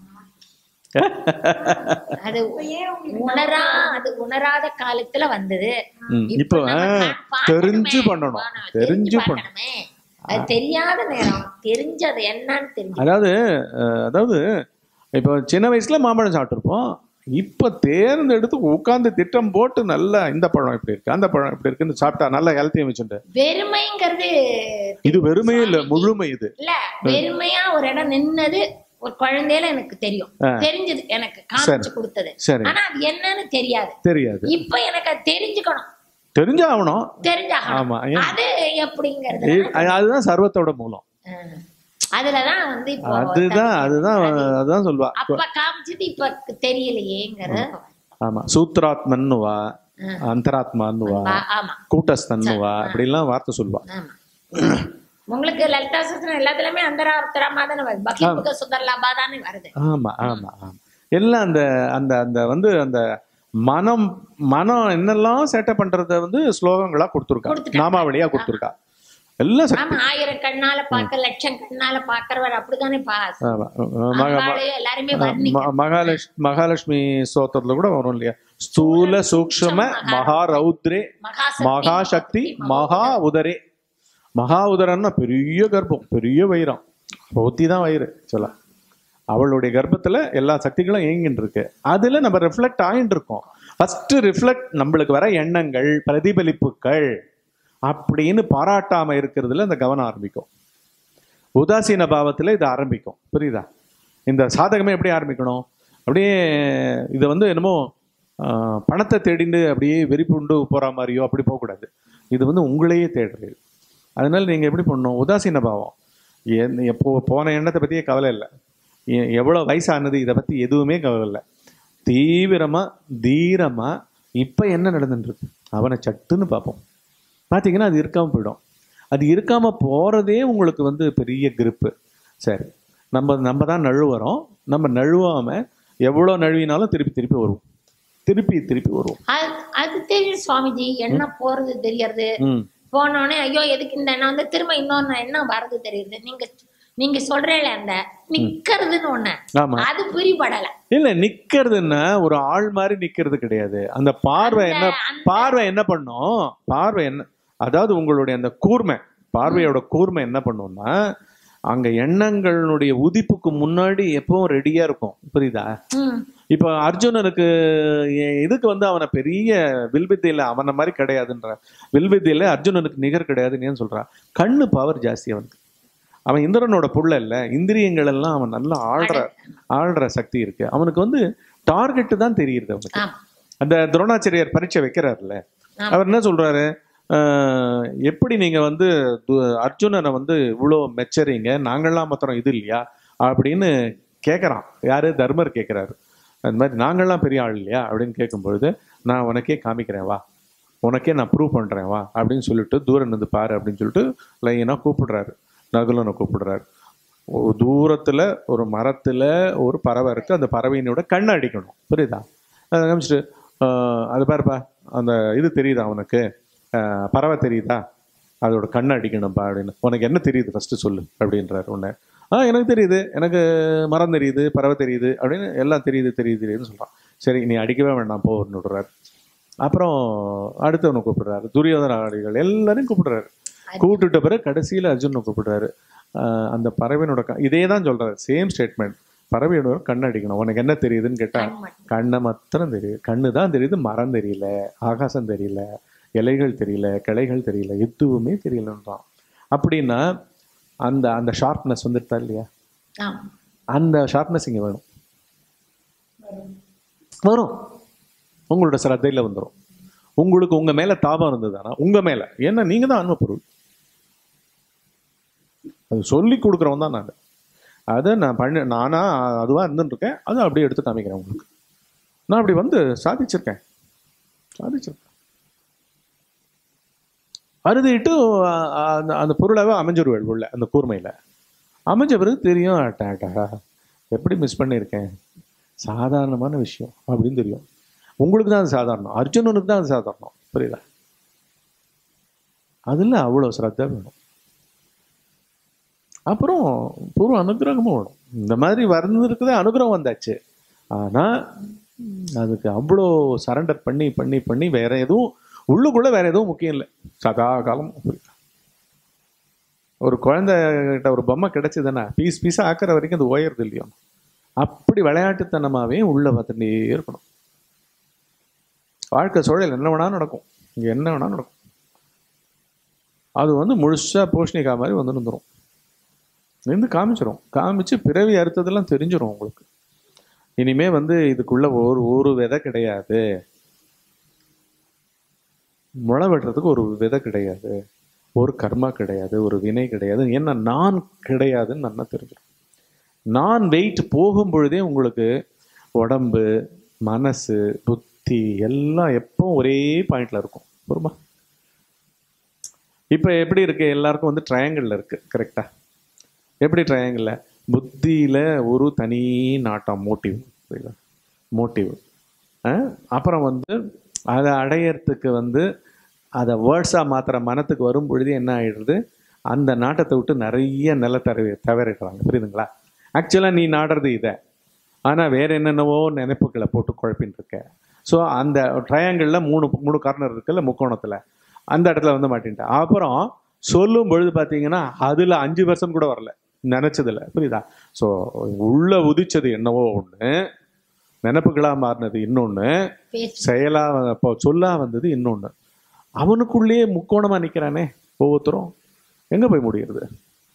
அது இப்ப ஏன் உங்களுக்கு உணரா அது உணராத காலத்துல வந்தது ம், இப்ப இப்போ நம்ம ஆ, கா- பார்க்கணுமே. தெரிஞ்சு பண்ணணும் ஆனா, தெரிஞ்சு பண்ணணும் பார்க்கணுமே. அது தெரியாத நேரம் தெரிஞ்சது என்னன்னு தெரிஞ்சு அதாவது அஹ், அதாவது இப்போ சின்ன வயசுல மாம்பழம் சாப்பிட்டுருப்போம் இப்ப தேர்ந்தெடுத்து உட்கார்ந்து திட்டம் போட்டு நல்லா இந்த பழம் இப்படி இருக்கு அந்த பழம் இப்படி இருக்குன்னு சாப்பிட்டா நல்லா ஹெல்த்தியும் வச்சுட்டு வெறுமைங்கிறது இது வெறுமையே இல்ல முழுமை இது இல்ல வெறுமையா ஒரு இடம் நின்னது ஒரு குழந்தையில எனக்கு தெரியும் தெரிஞ்சது எனக்கு காமிச்சு கொடுத்தது சரி ஆனா அது என்னன்னு தெரியாது தெரியாது இப்ப எனக்கு அது தெரிஞ்சுக்கணும் தெரிஞ்சாகணும் தெரிஞ்சாகணும் ஆமா ஏன்? அது எப்படிங்கிறது ஏ- அதுதான் சர்வத்தோட மூலம் ஆஹ். அதுலதான் வந்து இப்போ அதுதான் அதுதான் அதுதான் சொல்வா அப்ப காமிச்சது இப்ப தெரியலையேங்கிறது ஆமா சூத்ராத்மன்னுவா ஆஹ். அந்தராத்மான்னுவா ஆ- ஆமா கூட்டஸ்தன்னுவா அப்படிலாம் வார்த்தை சொல்வா ஆமா உங்களுக்கு லலிதா சஸ்திரம் எல்லாத்துலயுமே அந்தராப்தரமா தானே வருது பக்தி சுந்தர்லாபா தானே வருது ஆமா ஆமா ஆமா எல்லாம் அந்த அந்த அந்த வந்து அந்த மனம் மனம் என்னெல்லாம் சேட்டை பண்றத வந்து ஸ்லோகங்களா கொடுத்துருக்கா கொடுத்துட்டாங்க. நாமாவளியா கொடுத்துருக்கா எல்லாம் சக்தி ஆமா ஆயிரம் கண்ணால பாக்க லட்சம் கண்ணால பாக்குறவர் அப்படித்தானே பாஸ் ஆமா மக- அங்காளு எல்லாருமே வர்ணிக்க ம- மகாலட்சுமி மகாலட்சுமி ஸ்தோத்திரத்துல கூட வரும் இல்லையா ஸ்தூல சூக்ஷ்ம மகா ரௌத்ரே மகாசக்தி மகாசக்தி மகா உதரே மகா உதரன்னா பெரிய கர்ப்பம் பெரிய வயிறம் ஒத்தி தான் வயிறு சொல்ல அவளுடைய கர்ப்பத்துல எல்லா சக்திகளும் இயங்கிட்டு இருக்கு அதுல நம்ம ரிஃப்ளெக்ட் ஆகிட்டு இருக்கோம் ஃபர்ஸ்ட் ரிஃப்ளெக்ட் நம்மளுக்கு வர எண்ணங்கள் பிரதிபலிப்புகள் அப்படின்னு பாராட்டாம இருக்கிறதுல இந்த கவனம் ஆரம்பிக்கும் உதாசீன பாவத்துல இது ஆரம்பிக்கும் புரியுதா இந்த சாதகமே எப்படி ஆரம்பிக்கணும் அப்படியே இதை வந்து என்னமோ ஆஹ், பணத்தை தேடிண்டு அப்படியே வெறிப்புண்டு போற மாதிரியோ அப்படி போகக்கூடாது இது வந்து உங்களையே தேடுறது அதனால நீங்க எப்படி பண்ணணும் உதாசீன பாவம் என் எப்போ போன எண்ணத்தை பத்தியே கவலை இல்லை எ- எவ்வளவு வயசானது இதை பத்தி எதுவுமே கவலை இல்லை தீவிரமா தீரமா இப்ப என்ன நடந்துட்டு இருக்கு அவனை சட்டுன்னு பார்ப்போம் பார்த்தீங்கன்னா அது இருக்காம போயிடும் அது இருக்காம போறதே உங்களுக்கு வந்து பெரிய கிரிப்பு சரி நம்ம நம்ம தான் நழுவுறோம் நம்ம நழுவாம எவ்வளோ நழுவினாலும் திருப்பி திருப்பி வருவோம் திருப்பி திருப்பி வருவோம் அது- அது தெரியும் சுவாமிஜி என்ன போறது தெரியறது ம் போனோடனே ஐயோ எதுக்கு இந்த எண்ணம் வந்து திரும்ப இன்னொன்னு எண்ணம் வர்றது தெரியுது நீங்க நீங்க சொல்றேல அந்த நிக்கிறதுன்னு ஒண்ணு ஆமா அது புரிபடல இல்ல நிக்கிறதுன்னா ஒரு ஆள் மாதிரி நிக்கிறது கிடையாது அந்த பார்வை என்ன அந்த- பார்வை என்ன பண்ணும் பார்வை என்ன அதாவது உங்களுடைய அந்த கூர்மை பார்வையோட கூர்மை என்ன பண்ணும்னா அங்க எண்ணங்களுடைய உதிப்புக்கு முன்னாடி எப்பவும் ரெடியா இருக்கும் புரியுதா ம் இப்ப அர்ஜுனனுக்கு எ- இதுக்கு வந்து அவனை பெரிய வில்வித்தையில அவனை மாதிரி கிடையாதுன்ற வில்வித்தையில அர்ஜுனனுக்கு நிகர் கிடையாதுன்னு ஏன் சொல்றான் கண்ணு பவர் ஜாஸ்தி அவனுக்கு அவன் இந்திரனோட புள்ள இல்ல இந்திரியங்கள் எல்லாம் அவன் நல்லா ஆள்ற ஆள்ற சக்தி இருக்கு அவனுக்கு வந்து டார்கெட் தான் தெரியுது அவனுக்கு ஆமா அந்த துரோணாச்சாரியார் பரீட்சை வைக்கிறாருல்ல ஆமா. அவர் என்ன சொல்றாரு ஆஹ், எப்படி நீங்க வந்து து- அர்ஜுனனை வந்து இவ்வளோ மெச்சறீங்க நாங்கள்லாம் மாத்திரம் இது இல்லையா அப்படின்னு கேட்குறான் யாரு தர்மர் கேட்குறாரு அந்த மாதிரி நாங்கள்லாம் பெரிய ஆள் இல்லையா அப்படின்னு கேட்கும்பொழுது நான் உனக்கே காமிக்கிறேன் வா உனக்கே நான் ப்ரூவ் பண்றேன் வா அப்படின்னு சொல்லிட்டு தூரம் இருந்து பாரு அப்படின்னு சொல்லிட்டு லைனாக கூப்பிடுறாரு நகுலனை கூப்பிடுறாரு ஒரு தூரத்துல ஒரு மரத்துல ஒரு பறவை இருக்கு அந்த பறவையினோட கண்ணை அடிக்கணும் புரியுதா அதை காமிச்சிட்டு ஆஹ், அது பாருப்பா அந்த இது தெரியுதா உனக்கு ஆஹ், பறவை தெரியுதா அதோட கண்ணை அடிக்கணும்ப்பா அப்படின்னு உனக்கு என்ன தெரியுது ஃபர்ஸ்ட் சொல்லு அப்படின்றாரு உன்னை ஆ எனக்கு தெரியுது எனக்கு மரம் தெரியுது பறவை தெரியுது அப்படின்னு எல்லாம் தெரியுது தெரியுது தெரியுதுன்னு சொல்றான் சரி நீ அடிக்கவே வேண்டாம் போன்னு விடுறாரு அப்புறம் அடுத்தவனை கூப்பிடுறாரு துரியோதன ஆடிகள் எல்லாரையும் கூப்பிடுறாரு கூப்பிட்டுட்ட பிறகு கடைசியில அர்ஜுனை கூப்பிடுறாரு ஆஹ் அந்த பறவையினோட க- இதே தான் சொல்றாரு சேம் ஸ்டேட்மெண்ட் பறவையோட கண்ணை அடிக்கணும் உனக்கு என்ன தெரியுதுன்னு கேட்டா கண் மட்டும். கண்ணை மாத்திரம் தெரியுது கண்ணு தான் தெரியுது மரம் தெரியல ஆகாசம் தெரியல இலைகள் தெரியல கிளைகள் தெரியல எதுவுமே தெரியலன்றான் அப்படின்னா அந்த அந்த ஷார்ப்னஸ் வந்துட்டா இல்லையா ஆமா அந்த ஷார்ப்னஸ் இங்க வேணும் வரும் உங்களோட சிரத்தையில வந்துடும் உங்களுக்கு உங்க மேல தாபம் இருந்ததுன்னா உங்க மேல ஏன்னா நீங்க தான் அன்பு பொருள் அது சொல்லி கொடுக்குறவன் தான் நான் அதை நான் பண்ண நானா அதுவா இருந்துட்டு இருக்கேன் அதை அப்படியே எடுத்து காமிக்கிறேன் உங்களுக்கு நான் அப்படி வந்து சாதிச்சிருக்கேன் சாதிச்சிருக்கேன் அறுதிட்டு அ- அ- அந்த அந்த பொருளாவே அமைஞ்சிருவேள் உள்ள அந்த கூர்மையில அமைஞ்ச பிறகு தெரியும் அட்டாடா எப்படி மிஸ் பண்ணியிருக்கேன் சாதாரணமான விஷயம் அப்படின்னு தெரியும் உங்களுக்கு தான் அது சாதாரணம் அர்ஜுனனுக்கு தான் அது சாதாரணம் புரியுதா அதில் அவ்வளோ ஸ்ரத்தை வேணும் அப்புறம் பூர்வ அனுகிரகமும் வேணும் இந்த மாதிரி வந்திருக்குதே அனுகிரகம் வந்தாச்சு ஆனால் அதுக்கு அவ்வளோ சரண்டர் பண்ணி பண்ணி பண்ணி வேற எதுவும் உள்ளுக்குள்ள வேற எதுவும் முக்கியம் இல்லை சதா காலம் புரியுதா ஒரு குழந்தை கிட்ட ஒரு பொம்மை கிடைச்சதுன்னா பீஸ் பீஸாக ஆக்குற வரைக்கும் அது ஓயறது இல்லையோ அப்படி விளையாட்டுத்தனமாவே உள்ள பார்த்துட்டே இருக்கணும் வாழ்க்கை சூழல் என்ன வேணாலும் நடக்கும் இங்க என்ன வேணாலும் நடக்கும் அது வந்து முழுசா பூஷணிக்கா மாதிரி வந்து நின்றுரும் நின்று காமிச்சிரும் காமிச்சு பிறவி அறுத்ததெல்லாம் தெரிஞ்சிரும் உங்களுக்கு இனிமே வந்து இதுக்குள்ள ஒரு ஒரு விதை கிடையாது முளை வெட்டுறதுக்கு ஒரு விதை கிடையாது ஒரு கர்மா கிடையாது ஒரு வினை கிடையாது ஏன்னா நான் கிடையாதுன்னு நல்லா தெரிஞ்சிடும் நான் வெயிட் போகும் பொழுதே உங்களுக்கு உடம்பு மனசு புத்தி எல்லாம் எப்போ ஒரே பாயிண்ட்ல இருக்கும் பொறுமா இப்போ எப்படி இருக்கு எல்லாருக்கும் வந்து ட்ரையாங்கிளில் இருக்கு கரெக்டா எப்படி ட்ரையாங்கிளில் புத்தியில ஒரு தனி நாட்டம் மோட்டிவ் புரியுதா மோட்டிவ் அப்புறம் வந்து அதை அடையறதுக்கு வந்து அதை வேர்ட்ஸாக மாத்திர மனத்துக்கு வரும் பொழுது என்ன ஆயிடுது அந்த நாட்டத்தை விட்டு நிறைய நில தவறி தவறிடுறாங்க புரியுதுங்களா ஆக்சுவலாக நீ நாடுறது இதை ஆனால் வேற என்னென்னவோ நினைப்புகளை போட்டு குழப்பின்னு இருக்க ஸோ அந்த ட்ரையாங்கிளில் மூணு மூணு கார்னர் இருக்குல்ல முக்கோணத்தில் அந்த இடத்துல வந்து மாட்டின்ட்டேன் அப்புறம் சொல்லும் பொழுது பார்த்தீங்கன்னா அதில் அஞ்சு பர்சன்ட் கூட வரல நினச்சதில்ல புரியுதா ஸோ உள்ள உதிச்சது என்னவோ ஒன்று நினப்புகளாக மாறினது இன்னொன்று பேசு செயலா வ- இப்போ சொல்லா வந்தது இன்னொன்று அவனுக்குள்ளேயே முக்கோணமா நிக்கிறானே ஒவ்வொருத்தரும் எங்க போய் முடியுறது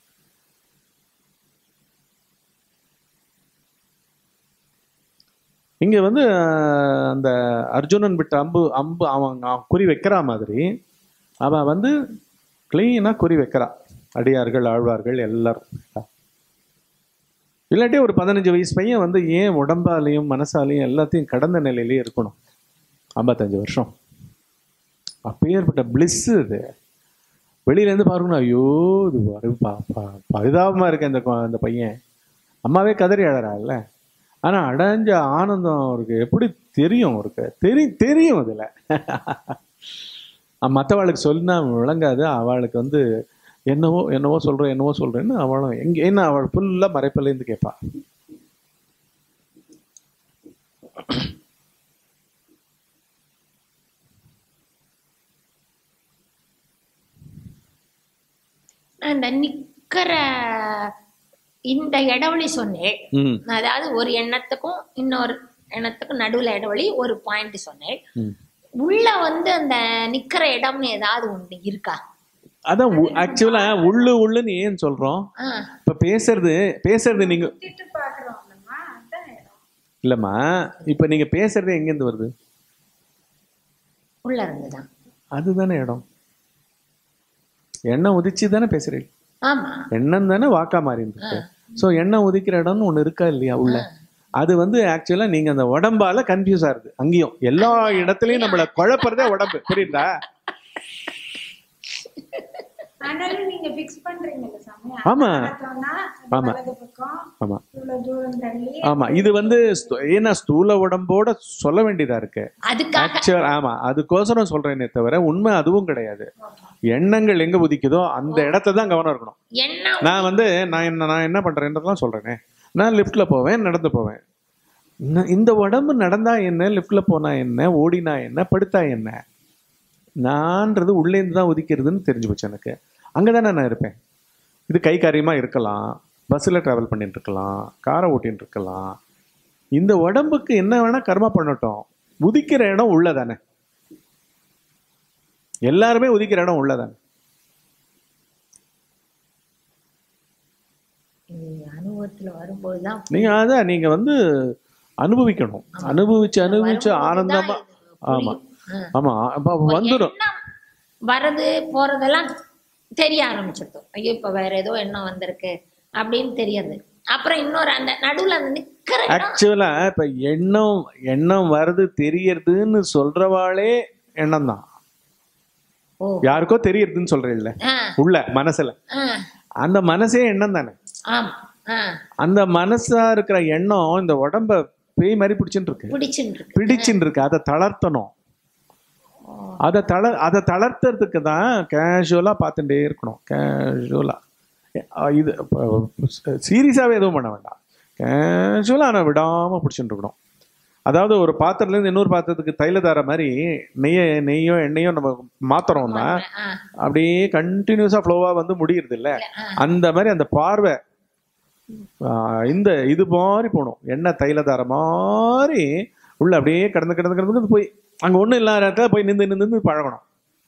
இங்க வந்து அஹ், அந்த அர்ஜுனன் விட்ட அம்பு அம்பு அவன் அவன் குறி வைக்கிற மாதிரி அவன் வந்து கிளீனா குறி வைக்கிறான் அடியார்கள் ஆழ்வார்கள் எல்லாரும் இல்லாட்டி ஒரு பதினஞ்சு வயசு பையன் வந்து ஏன் உடம்பாலையும் மனசாலையும் எல்லாத்தையும் கடந்த நிலையிலேயே இருக்கணும் ஐம்பத்தஞ்சு வருஷம் அப்பேற்பட்ட பிளிஸ் இது வெளியில இருந்து பாருங்கண்ணா ஐயோ இது வரு- ப- ப- பரிதாபமா இருக்கு அந்த கொ- அந்த பையன் அம்மாவே கதறி அழறாள்ல ஆனா அடைஞ்ச ஆனந்தம் அவருக்கு எப்படி தெரியும் அவருக்கு தெரி தெரியும் அதுல மற்றவாளுக்கு சொன்னா விளங்காது அவளுக்கு வந்து என்னவோ என்னவோ சொல்றேன் என்னவோ சொல்றேன்னு அவளும் எங்க என்ன அவள் ஃபுல்லா மறைப்பில இருந்து கேட்பா நான் இந்த நிக்கிற இந்த இடைவெளி சொன்னேன் ம் அதாவது ஒரு எண்ணத்துக்கும் இன்னொரு எண்ணத்துக்கும் நடுவுல இடைவெளி ஒரு பாயிண்ட் சொன்னேன் ம் உள்ள வந்து அந்த நிக்கிற இடம்னு ஏதாவது ஒண்ணு இருக்கா அதான் ஆக்சுவலா உள்ளு உள்ளுன்னு ஏன் சொல்றோம் ஆ, இப்ப பேசுறது பேசுறது நீங்க திட்டு பாக்குறோம் இல்லம்மா அதான் இடம் இல்லம்மா இப்ப நீங்க பேசுறது எங்க இருந்து வருது உள்ள இருந்துதான் அதுதானே இடம் எண்ணெய் உதிச்சு தானே பேசுறீங்க ஆமா எண்ணம் தானே வாக்கா மாறி இருக்கு ஸோ எண்ணெய் உதிக்கிற இடம்னு ஒண்ணு இருக்கா இல்லையா உள்ள அது வந்து ஆக்சுவலா நீங்க அந்த உடம்பால கன்ஃபியூஸ் ஆகுது அங்கேயும் எல்லா இடத்துலயும் நம்மள குழப்பறதே உடம்பு புரியுதா ஆனாலும் நீங்க ஃபிக்ஸ் பண்றீங்கல்ல சாமி ஆமா. பார்த்தோம்னா ஆமா. வலது பக்கம் ஆமா இவ்வளவு தூரம் தள்ளி ஆமா இது வந்து ஸ்து- ஏன்னா ஸ்தூல உடம்போட சொல்ல வேண்டியதா இருக்கு அதுக்காக ஆக்சுவல் ஆமா அதுக்கோசரம் சொல்றேனே தவிர உண்மை அதுவும் கிடையாது எண்ணங்கள் எங்க உதிக்குதோ அந்த இடத்துல தான் கவனம் இருக்கணும் எண்ணம் நான் வந்து நான் என்ன நான் என்ன பண்றேன்றதெல்லாம் சொல்றேனே நான் லிஃப்ட்ல போவேன் நடந்து போவேன் நான் இந்த உடம்பு நடந்தா என்ன லிஃப்ட்ல போனா என்ன ஓடினா என்ன படுத்தா என்ன நான்றது உள்ளேந்து தான் உதிக்கிறதுன்னு தெரிஞ்சு போச்சு எனக்கு அங்கதானே நான் இருப்பேன் இது கை காரியமா இருக்கலாம் பஸ்ஸில் ட்ராவல் பண்ணிட்டு இருக்கலாம் காரை ஓட்டின்னு இருக்கலாம் இந்த உடம்புக்கு என்ன வேணா கர்மா பண்ணட்டும் உதிக்கிற இடம் உள்ளதானே எல்லாருமே உதிக்கிற இடம் உள்ளதானே இது அனுபவத்துல வரும்போதுதான் நீங்க அதான் நீங்க வந்து அனுபவிக்கணும் அனுபவிச்சு அனுபவிச்சு ஆனந்தமா ஆமா ஆமா அப்ப வந்துடும் எண்ணம் வரது போறதெல்லாம் தெரிய ஆரம்பிச்சிருக்கும் ஐயோ இப்ப வேற ஏதோ எண்ணம் வந்திருக்கு அப்படின்னு தெரியுது அப்புறம் இன்னொரு அந்த நடுவுல அந்த நிக்கிற இடம் ஆக்சுவலா இப்ப எண்ணம் எண்ணம் வருது தெரியறதுன்னு சொல்றவாளே எண்ணம் தான் ஓ யாருக்கோ தெரியறதுன்னு சொல்றீல்ல ஆ உள்ள மனசுல ஆ அந்த மனசே எண்ணம் தானே ஆமா ஆ அந்த மனசா இருக்கிற எண்ணம் இந்த உடம்ப பேய் மாதிரி பிடிச்சுட்டு இருக்கு பிடிச்சுட்டு இருக்கு பிடிச்சுட்டு இருக்கு அதை தளர்த்தணும் அதை தள அதை தளர்த்துறதுக்கு தான் கேஷுவலா பார்த்துட்டே இருக்கணும் கேஷுவலா இது சீரியஸாவே எதுவும் பண்ண வேண்டாம் கேஷுவலா ஆனால் விடாம பிடிச்சிட்டு இருக்கணும் அதாவது ஒரு பாத்திரத்துல இருந்து இன்னொரு பாத்திரத்துக்கு தைலதார மாதிரி நெய்ய நெய்யோ எண்ணெயோ நம்ம மாத்துறோம்னா ஆ அப்படியே கண்டினியூஸா ஃப்ளோவா வந்து முடியறது இல்ல அந்த மாதிரி அந்த பார்வை ஆஹ் இந்த இது மாதிரி போகணும் எண்ணெய் தைலதார மாதிரி உள்ள அப்படியே கடந்து கடந்து கடந்து கடந்து போய் அங்க ஒண்ணும் இல்லாத இடத்துல போய் நின்று நின்று நின்று பழகணும்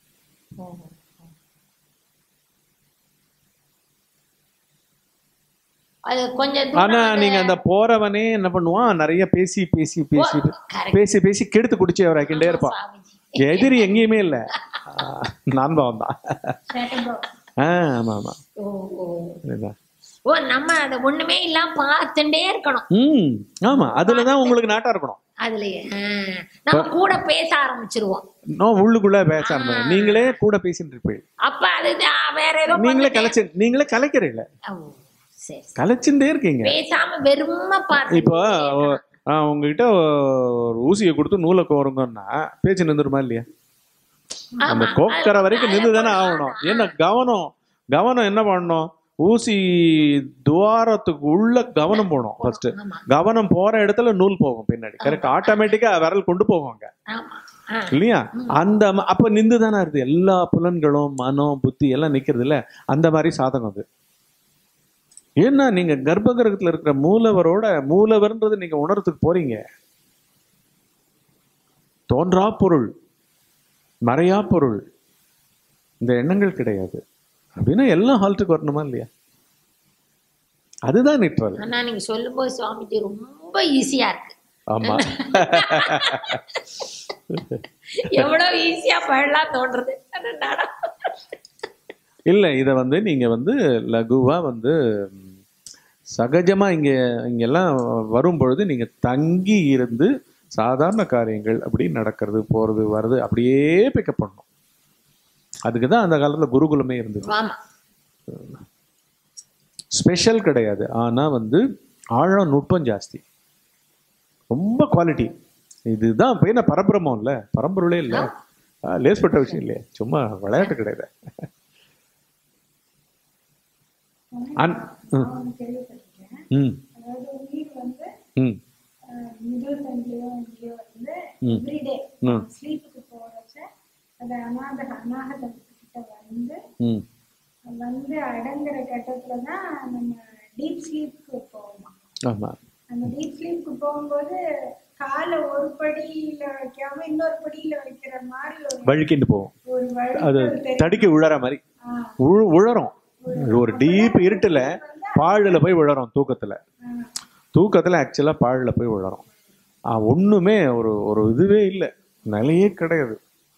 அது கொஞ்சம் தூரம் ஆனா அது- நீங்க அந்த போறவனே என்ன பண்ணுவான் நிறைய பேசி பேசி பேசி correct. பேசி பேசி கெடுத்து குடிச்சு அவர் ஆக்கிண்டே இருப்பான் சுவாமிஜி. எதிரி எங்கேயுமே இல்ல நான் பாவம் தான் சேட்டபாவம் ஆ ஆமா ஆமா ஓ ஓ புரியுதா? ஓ நம்ம அதை ஒண்ணுமே இல்லாம பார்த்துட்டே இருக்கணும் ம் ஆமா அதுல தான் உங்களுக்கு நாட்டா இருக்கணும் அதுலயே ஆ. நம்ம கூட பேச ஆரம்பிச்சிருவோம் நான் உள்ளுக்குள்ள பேச ஆரம்பிக்கிறேன் நீங்களே கூட பேசிட்டு இருப்பீங்க அப்ப அது ஆ, வேற ஏதோ நீங்களே பண்ணிட்டே- கலைச்சு நீங்களே கலைக்கிறீங்க ஓ, சரி கலைச்சுட்டே இருக்கீங்க பேசாம வெறும பார்த்து இப்போ ஆ, உங்ககிட்ட ஒரு ஊசியை கொடுத்து நூலை கோருங்கன்னா பேச்சு நின்றுருமா இல்லையா அந்த ஆமா. கோக்கற வரைக்கும் நின்று தானே ஆகணும் என்ன கவனம் கவனம் என்ன பண்ணணும் ஊசி துவாரத்துக்கு உள்ள கவனம் போகணும் ஃபர்ஸ்ட் ஆமா கவனம் போற இடத்துல நூல் போகும் பின்னாடி கரெக்ட் ஆட்டோமேட்டிக்கா விரல் கொண்டு போவாங்க ஆமா ஆ. இல்லையா அந்த ம- அப்ப நின்று தானே இருக்குது எல்லா புலன்களும் மனம் புத்தி எல்லாம் நிக்கிறது இல்ல அந்த மாதிரி சாதகம் அது ஏன்னா நீங்க கர்ப்ப கிரகத்துல இருக்கிற மூலவரோட மூலவர்ன்றது நீங்க உணர்றதுக்கு போறீங்க தோன்றா பொருள் மறையா பொருள் இந்த எண்ணங்கள் கிடையாது அப்படின்னா எல்லாம் ஹால்ட்டுக்கு வரணுமா இல்லையா அதுதான் நிற்றது ஆனா நீங்க சொல்லும்போது சுவாமிஜி ரொம்ப ஈஸியா இருக்கு ஆமா எவ்வளவு ஈஸியா பழலாம் தோன்றது ஆனா நட- இல்ல இத வந்து நீங்க வந்து லகுவா வந்து ம், சகஜமா இங்க இங்கெல்லாம் வரும் பொழுது நீங்க தங்கி இருந்து சாதாரண காரியங்கள் அப்படி நடக்கிறது போறது வர்றது அப்படியே பிக்கப் பண்ணணும் அதுக்கு தான் அந்த காலத்துல குருகுலமே இருந்தது ஆமா ஸ்பெஷல் கிடையாது ஆனா வந்து ஆழம் நுட்பம் ஜாஸ்தி ரொம்ப குவாலிட்டி இதுதான் இப்ப என்ன பரபிரமம் இல்ல பரம்பொருளே இல்ல ஆ, லேஸ்பட்ட விஷயம் இல்லையே சும்மா விளையாட்டு கிடையாது அன்- ம், நான் கேள்விப்பட்டிருக்கேன் ம் அதாவது உயிர் வந்து ம் அஹ், மிடில் தங்கியோ இங்கேயோ வந்து ம். எவ்ரிடே ம். ஸ்லீப்புக்கு போறச்ச அது அநாத அநாகதத்துக்கிட்ட வந்து ம் வந்து அடங்குற கட்டத்துல தான் நம்ம டீப் ஸ்லீப்புக்கு போவோம் ஆமா அந்த டீப் ஸ்லீப்புக்கு போகும்போது காலை ஒரு படியில வைக்காம இன்னொரு படியில வைக்கிற மாதிரி ஒரு வழுக்கிட்டு போவோம் ஒரு அது வழி தெரியும் தடிக்க விழற மாதிரி ஆ, உழு உழறோம் ஒரு டீப் இருட்டுல பாழுல போய் விழறோம் தூக்கத்துல ஆ. தூக்கத்துல ஆக்சுவலா பாழுல போய் விழறோம் ஆ, ஒண்ணுமே ஒரு ஒரு இதுவே இல்லை நிலையே கிடையாது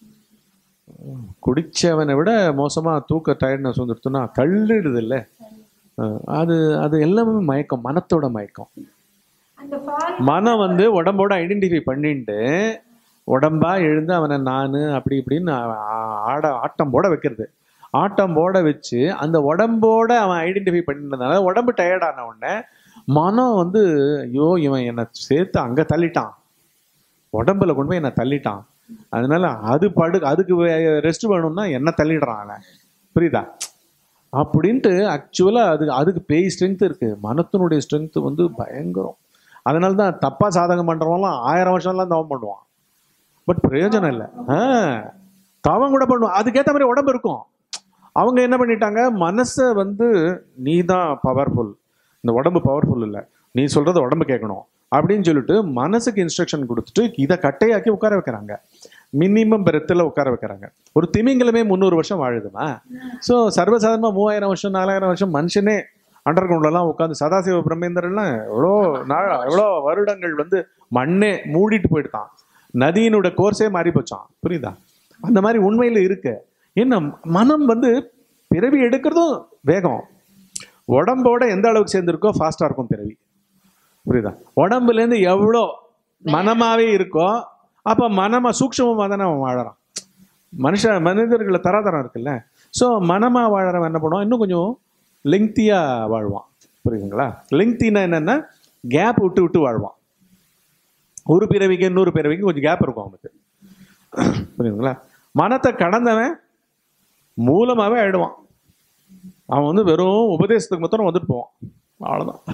குடிச்சவனை விட மோசமா தூக்க டயர்ட்னஸ் வந்துடுத்துன்னா தள்ளிடுது இல்ல அது அது எல்லாமே மயக்கம் மனத்தோட மயக்கம் அந்த ஃபால் மனம் வந்து உடம்போட ஐடென்டிஃபை பண்ணிட்டு உடம்பா எழுந்து அவனை நான் அப்படி இப்படின்னு ஆ- ஆ- ஆட ஆட்டம் போட வைக்கிறது ஆட்டம் போட வச்சு அந்த உடம்போட அவன் ஐடென்டிஃபை பண்ணிட்டதுனால உடம்பு டயர்டான உடனே மனம் வந்து ஐயோ இவன் என்னை சேர்த்து அங்கே தள்ளிட்டான் உடம்புல கொண்டு போய் என்னை தள்ளிட்டான் அதனால அது படு அதுக்கு ரெஸ்ட் வேணும்னா என்ன தள்ளிடுறான் அவன் புரியுதா அப்படின்ட்டு ஆக்சுவலாக அது அதுக்கு பேய் ஸ்ட்ரென்த் இருக்கு மனத்தினுடைய ஸ்ட்ரென்த் வந்து பயங்கரம் அதனால தான் தப்பா சாதகம் பண்றவன்லாம் ஆயிரம் வருஷம்லாம் தவம் பண்ணுவான் பட் பிரயோஜனம் இல்லை ஆ தவம் கூட பண்ணுவான் அதுக்கேற்ற மாதிரி உடம்பு இருக்கும் அவங்க என்ன பண்ணிட்டாங்க மனசை வந்து நீ தான் பவர்ஃபுல் இந்த உடம்பு பவர்ஃபுல் இல்லை நீ சொல்றது உடம்பு கேட்கணும் அப்படின்னு சொல்லிட்டு மனசுக்கு இன்ஸ்ட்ரக்ஷன் கொடுத்துட்டு இதை கட்டையாக்கி உட்கார வைக்கிறாங்க மினிமம் பெருத்தில் உட்கார வைக்கிறாங்க ஒரு திமிங்கலமே முந்நூறு வருஷம் வாழுதுமா ஸோ சர்வசாதாரணமாக மூவாயிரம் வருஷம் நாலாயிரம் வருஷம் மனுஷனே அண்டர் கிரவுண்ட்லலாம் உட்காந்து சதாசிவ பிரம்மேந்திரன்லாம் எவ்வளோ நாள் எவ்வளோ வருடங்கள் வந்து மண்ணே மூடிட்டு போயிட்டான் நதியினோட கோர்ஸே மாறி போச்சான் புரியுதா அந்த மாதிரி உண்மையில் இருக்கு ஏன்னா மனம் வந்து பிறவி எடுக்கிறதும் வேகம் உடம்போட எந்த அளவுக்கு சேர்ந்துருக்கோ ஃபாஸ்ட்டாக இருக்கும் பிறவி புரியுதா உடம்புலேருந்து எவ்வளோ மனமாவே இருக்கோ அப்போ மனமா சூக்ஷமமாக தானே அவன் வாழறான் மனுஷ மனிதர்களை தராதரம் இருக்குல்ல ஸோ மனமாக வாழறவன் என்ன பண்ணுவான் இன்னும் கொஞ்சம் லெங்க்தியாக வாழ்வான் புரியுதுங்களா லெங்க்தினா என்னன்னா கேப் விட்டு விட்டு வாழ்வான் ஒரு பிறவிக்கு இன்னொரு பிறவிக்கு கொஞ்சம் கேப் இருக்கும் அவனுக்கு புரியுதுங்களா மனத்தை கடந்தவன் மூலமாகவே ஆயிடுவான் அவன் வந்து வெறும் உபதேசத்துக்கு மாத்திரம் வந்துட்டு போவான் அவ்வளோதான்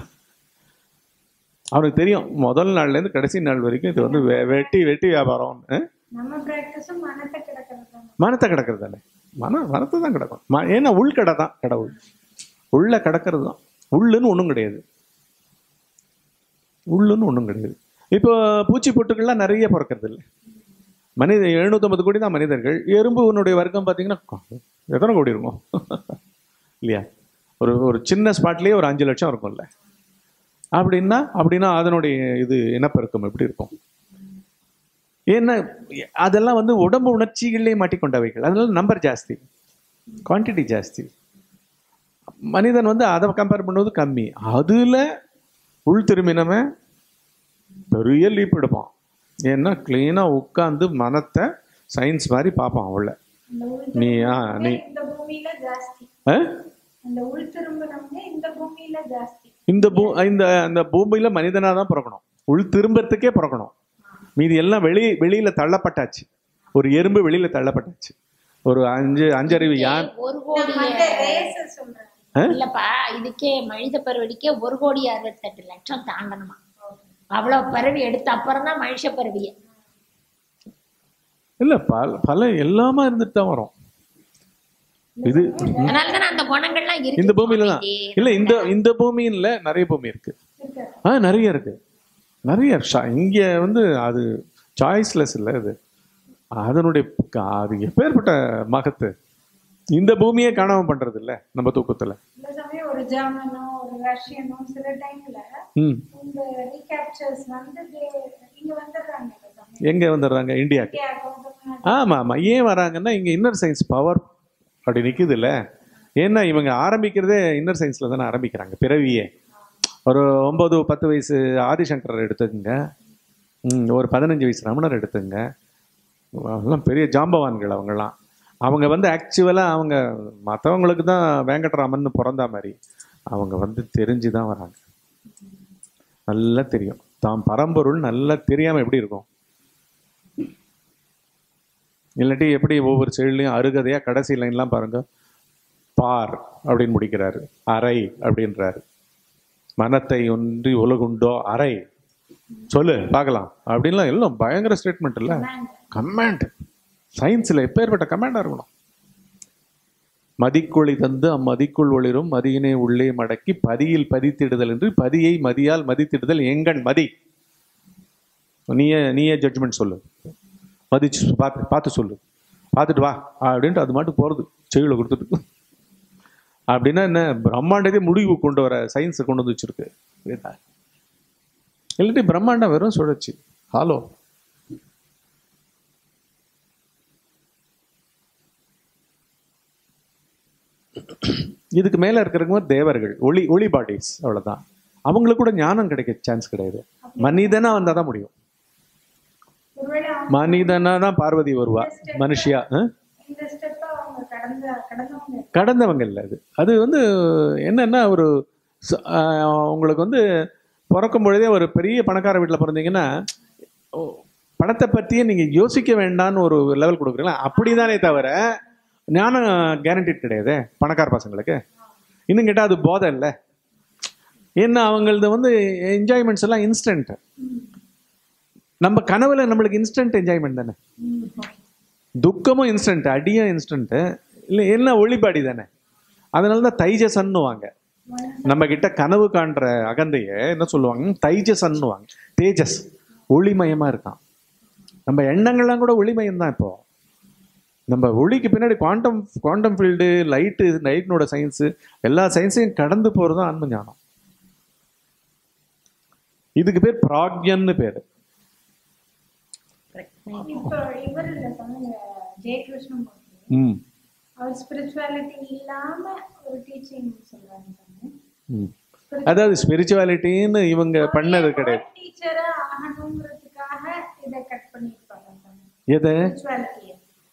அவனுக்கு தெரியும் முதல் நாள்லேருந்து கடைசி நாள் வரைக்கும் இது வந்து வெ- வெட்டி வெட்டி வியாபாரம் நம்ம பிராக்டிஸும் மனத்தை கிடக்கிறது தான் மனத்தை கிடக்கிறது தானே மன மனத்தை தான் கிடக்கும் ம- ஏன்னா உள்கடை தான் கடவுள் உள்ள கிடக்கிறது தான் உள்ளுன்னு ஒன்றும் கிடையாது உள்ளுன்னு ஒன்றும் கிடையாது இப்போ பூச்சி பொட்டுக்கள்லாம் நிறைய பிறக்கிறது இல்லை மனித எழுநூத்தம்பது கோடி தான் மனிதர்கள் எறும்புனுடைய வர்க்கம் பார்த்தீங்கன்னா எத்தனை கோடி இருக்கும் இல்லையா ஒரு ஒரு சின்ன ஸ்பாட்லேயே ஒரு அஞ்சு லட்சம் இருக்கும்ல அப்படின்னா அப்படின்னா அதனுடைய இது இனப்பெருக்கம் எப்படி இருக்கும் ஏன்னா அதெல்லாம் வந்து உடம்பு உணர்ச்சிகளே மாட்டிக்கொண்டவைகள் அதனால நம்பர் ஜாஸ்தி குவான்டிட்டி ஜாஸ்தி மனிதன் வந்து அதை கம்பேர் பண்ணுவது கம்மி அதுல உள் திரும்பினவன் பெரிய லீப் எடுப்பான் ஏன்னா கிளீனாக உட்காந்து மனத்தை சயின்ஸ் மாதிரி பார்ப்பான் அவளை அந்த உள் நீ ஆ திரும்பினவங்க நீ இந்த பூமியில ஜாஸ்தி ஆ? அந்த உள் திரும்பினவங்க இந்த பூமியில ஜாஸ்தி இந்த பூ இந்த அந்த பூமியில மனிதனாக தான் பிறக்கணும் உள் திரும்புறதுக்கே பிறக்கணும் மீதி எல்லாம் வெளி வெளியில தள்ளப்பட்டாச்சு ஒரு எறும்பு வெளியில தள்ளப்பட்டாச்சு ஒரு அஞ்சு அஞ்சறிவு யான் ஒரு நான் கோடி மற்ற ரேஸ சொல்றேன் இல்லப்பா இதுக்கே மனித பருவடிக்கே ஒரு கோடி அறுபத்தெட்டு லட்சம் தாண்டணுமா அவ்வளவு பறவை எடுத்த அப்புறம் தான் மனுஷ பறவையே இல்ல பல பல எல்லாமே இருந்துட்டு தான் வரும் இது அதனாலதானே அந்த குணங்கள்லாம் இருக்கு இந்த பூமியில தான் இல்ல இந்த இந்த பூமியில நிறைய பூமி இருக்கு இருக்கு ஆ நிறைய இருக்கு நிறைய ஷா- இங்க வந்து அது சாய்ஸ்லெஸ் இல்லை அது அதனுடைய க- அது எப்பேற்பட்ட மகத்து இந்த பூமியே காணாம பண்றது இல்ல நம்ம தூக்கத்துல சில சமயம் ஒரு ஜெர்மனோ ஒரு ரஷ்யனோ சில டைம்ல ம் இந்த ரீகேப்சர்ஸ் வந்து they- இங்க வந்துடுறாங்க சில சமயம் எங்க வந்துடுறாங்க இந்தியாக்கு இந்தியாவுக்கும் தமிழ்நாட்டுக்கும். ஆமா ஆமா ஏன் வராங்கன்னா இங்க இன்னர் சயின்ஸ் பவர் அப்படி நிக்குது இல்ல ஏன்னா இவங்க ஆரம்பிக்கிறதே இன்னர் சயின்ஸ்ல தானே ஆரம்பிக்கிறாங்க பிறவியே ஒரு ஒன்பது பத்து வயசு ஆதிசங்கரர் எடுத்துக்கங்க ம், ஒரு பதினஞ்சு வயசு ரமணர் எடுத்துங்க அவங்கெல்லாம் பெரிய ஜாம்பவான்கள் அவங்கெல்லாம் அவங்க வந்து ஆக்சுவலாக அவங்க மற்றவங்களுக்கு தான் வேங்கட்ராமன் பிறந்தா மாதிரி அவங்க வந்து தெரிஞ்சு தான் வராங்க நல்லா தெரியும் தாம் பரம்பொருள் நல்லா தெரியாம எப்படி இருக்கும் இல்லாட்டி எப்படி ஒவ்வொரு செயலையும் அருகதையா கடைசி லைன்லாம் பாருங்க பார் அப்படின்னு முடிக்கிறாரு அறை அப்படின்றாரு மனத்தை ஒன்றி உலகுண்டோ அறை சொல்லு பார்க்கலாம் அப்படின்லாம் எல்லாம் பயங்கர ஸ்டேட்மெண்ட் இல்ல கமாண்ட் சயின்ஸ்ல எப்பேற்பட்ட கமாண்டா இருக்கணும் மதிக்குழி தந்து அம்மதிக்குள் ஒளிரும் மதியினை உள்ளே மடக்கி பதியில் பதித்திடுதல் என்று பதியை மதியால் மதித்திடுதல் எங்கண் மதி நீயே நீயே ஜட்ஜ்மெண்ட் சொல்லு மதிச்சு பார்த்து பார்த்து சொல்லு பார்த்துட்டு வா அப்படின்ட்டு அது மாட்டு போகிறது செவியில் கொடுத்துட்டு அப்படின்னா என்ன பிரம்மாண்டத்தை முடிவு கொண்டு வர சயின்ஸை கொண்டு வந்து வச்சிருக்கு புரியுதா? இல்லாட்டி பிரம்மாண்டம் வெறும் சுழற்சி ஹலோ இதுக்கு மேல இருக்கிறவங்க தேவர்கள் ஒளி ஒளி பாடிஸ் அவ்வளவுதான் அவங்களுக்கு கூட ஞானம் கிடைக்க சான்ஸ் கிடையாது மனிதனா வந்தா தான் முடியும் ஒருவேளை அவங்க மனிதனா தான் பார்வதி வருவா மனுஷியா ஆ? இந்த ஸ்டெப்ப அவங்க கடந்த கடந்தவங்க கடந்தவங்க இல்லை அது அது வந்து என்னன்னா ஒரு ச- ஆஹ் உங்களுக்கு வந்து பிறக்கும் பொழுதே ஒரு பெரிய பணக்கார வீட்டில் பிறந்தீங்கன்னா ஓ, பணத்தை பற்றியே நீங்கள் யோசிக்க வேண்டாம்னு ஒரு லெவல் கொடுக்குறீங்களா அப்படிதானே தவிர ஞானம் கேரண்டி கிடையாது பணக்கார பசங்களுக்கு இன்னும் கேட்டால் அது போதை இல்லை ஏன்னா அவங்களது வந்து என்ஜாய்மெண்ட்ஸ் எல்லாம் இன்ஸ்டன்ட் நம்ம கனவுல நம்மளுக்கு இன்ஸ்டன்ட் என்ஜாய்மெண்ட் தானே துக்கமும் இன்ஸ்டன்ட் அடியும் இன்ஸ்டன்ட் இல்லை எல்லாம் ஒளிபாடி தானே அதனால தான் தைஜசன்னுவாங்க நம்ம கிட்ட கனவு காண்ற அகந்தைய என்ன சொல்லுவாங்க தைஜசன்னுவாங்க தேஜஸ் ஒளிமயமா இருக்கான் நம்ம எண்ணங்கள்லாம் கூட ஒளிமயம் தான் இப்போ நம்ம ஒளிக்கு பின்னாடி குவாண்டம் குவாண்டம் ஃபீல்டு லைட்டு லைட்னோட சயின்ஸு எல்லா சயின்ஸையும் கடந்து போகிறது தான் ஆன்ம ஞானம் இதுக்கு பேர் பிராக்யன்னு பேர் இப்போ இவர் இல்ல சொன்னீங்க ஜெயகிருஷ்ணமூர்த்தி ம் அவர் ஸ்பிரிச்சுவாலிட்டி இல்லாம ஒரு டீச்சிங் சொல்றாங்க சொன்னேன் ம் அதாவது ஸ்பிரிச்சுவாலிட்டின்னு இவங்க பண்ணது கிடையாது டீச்சரா ஆகணுங்கிறதுக்காக இதை கட் பண்ணிருப்பாங்க எதை ஸ்பிரிச்சுவாலிட்டியை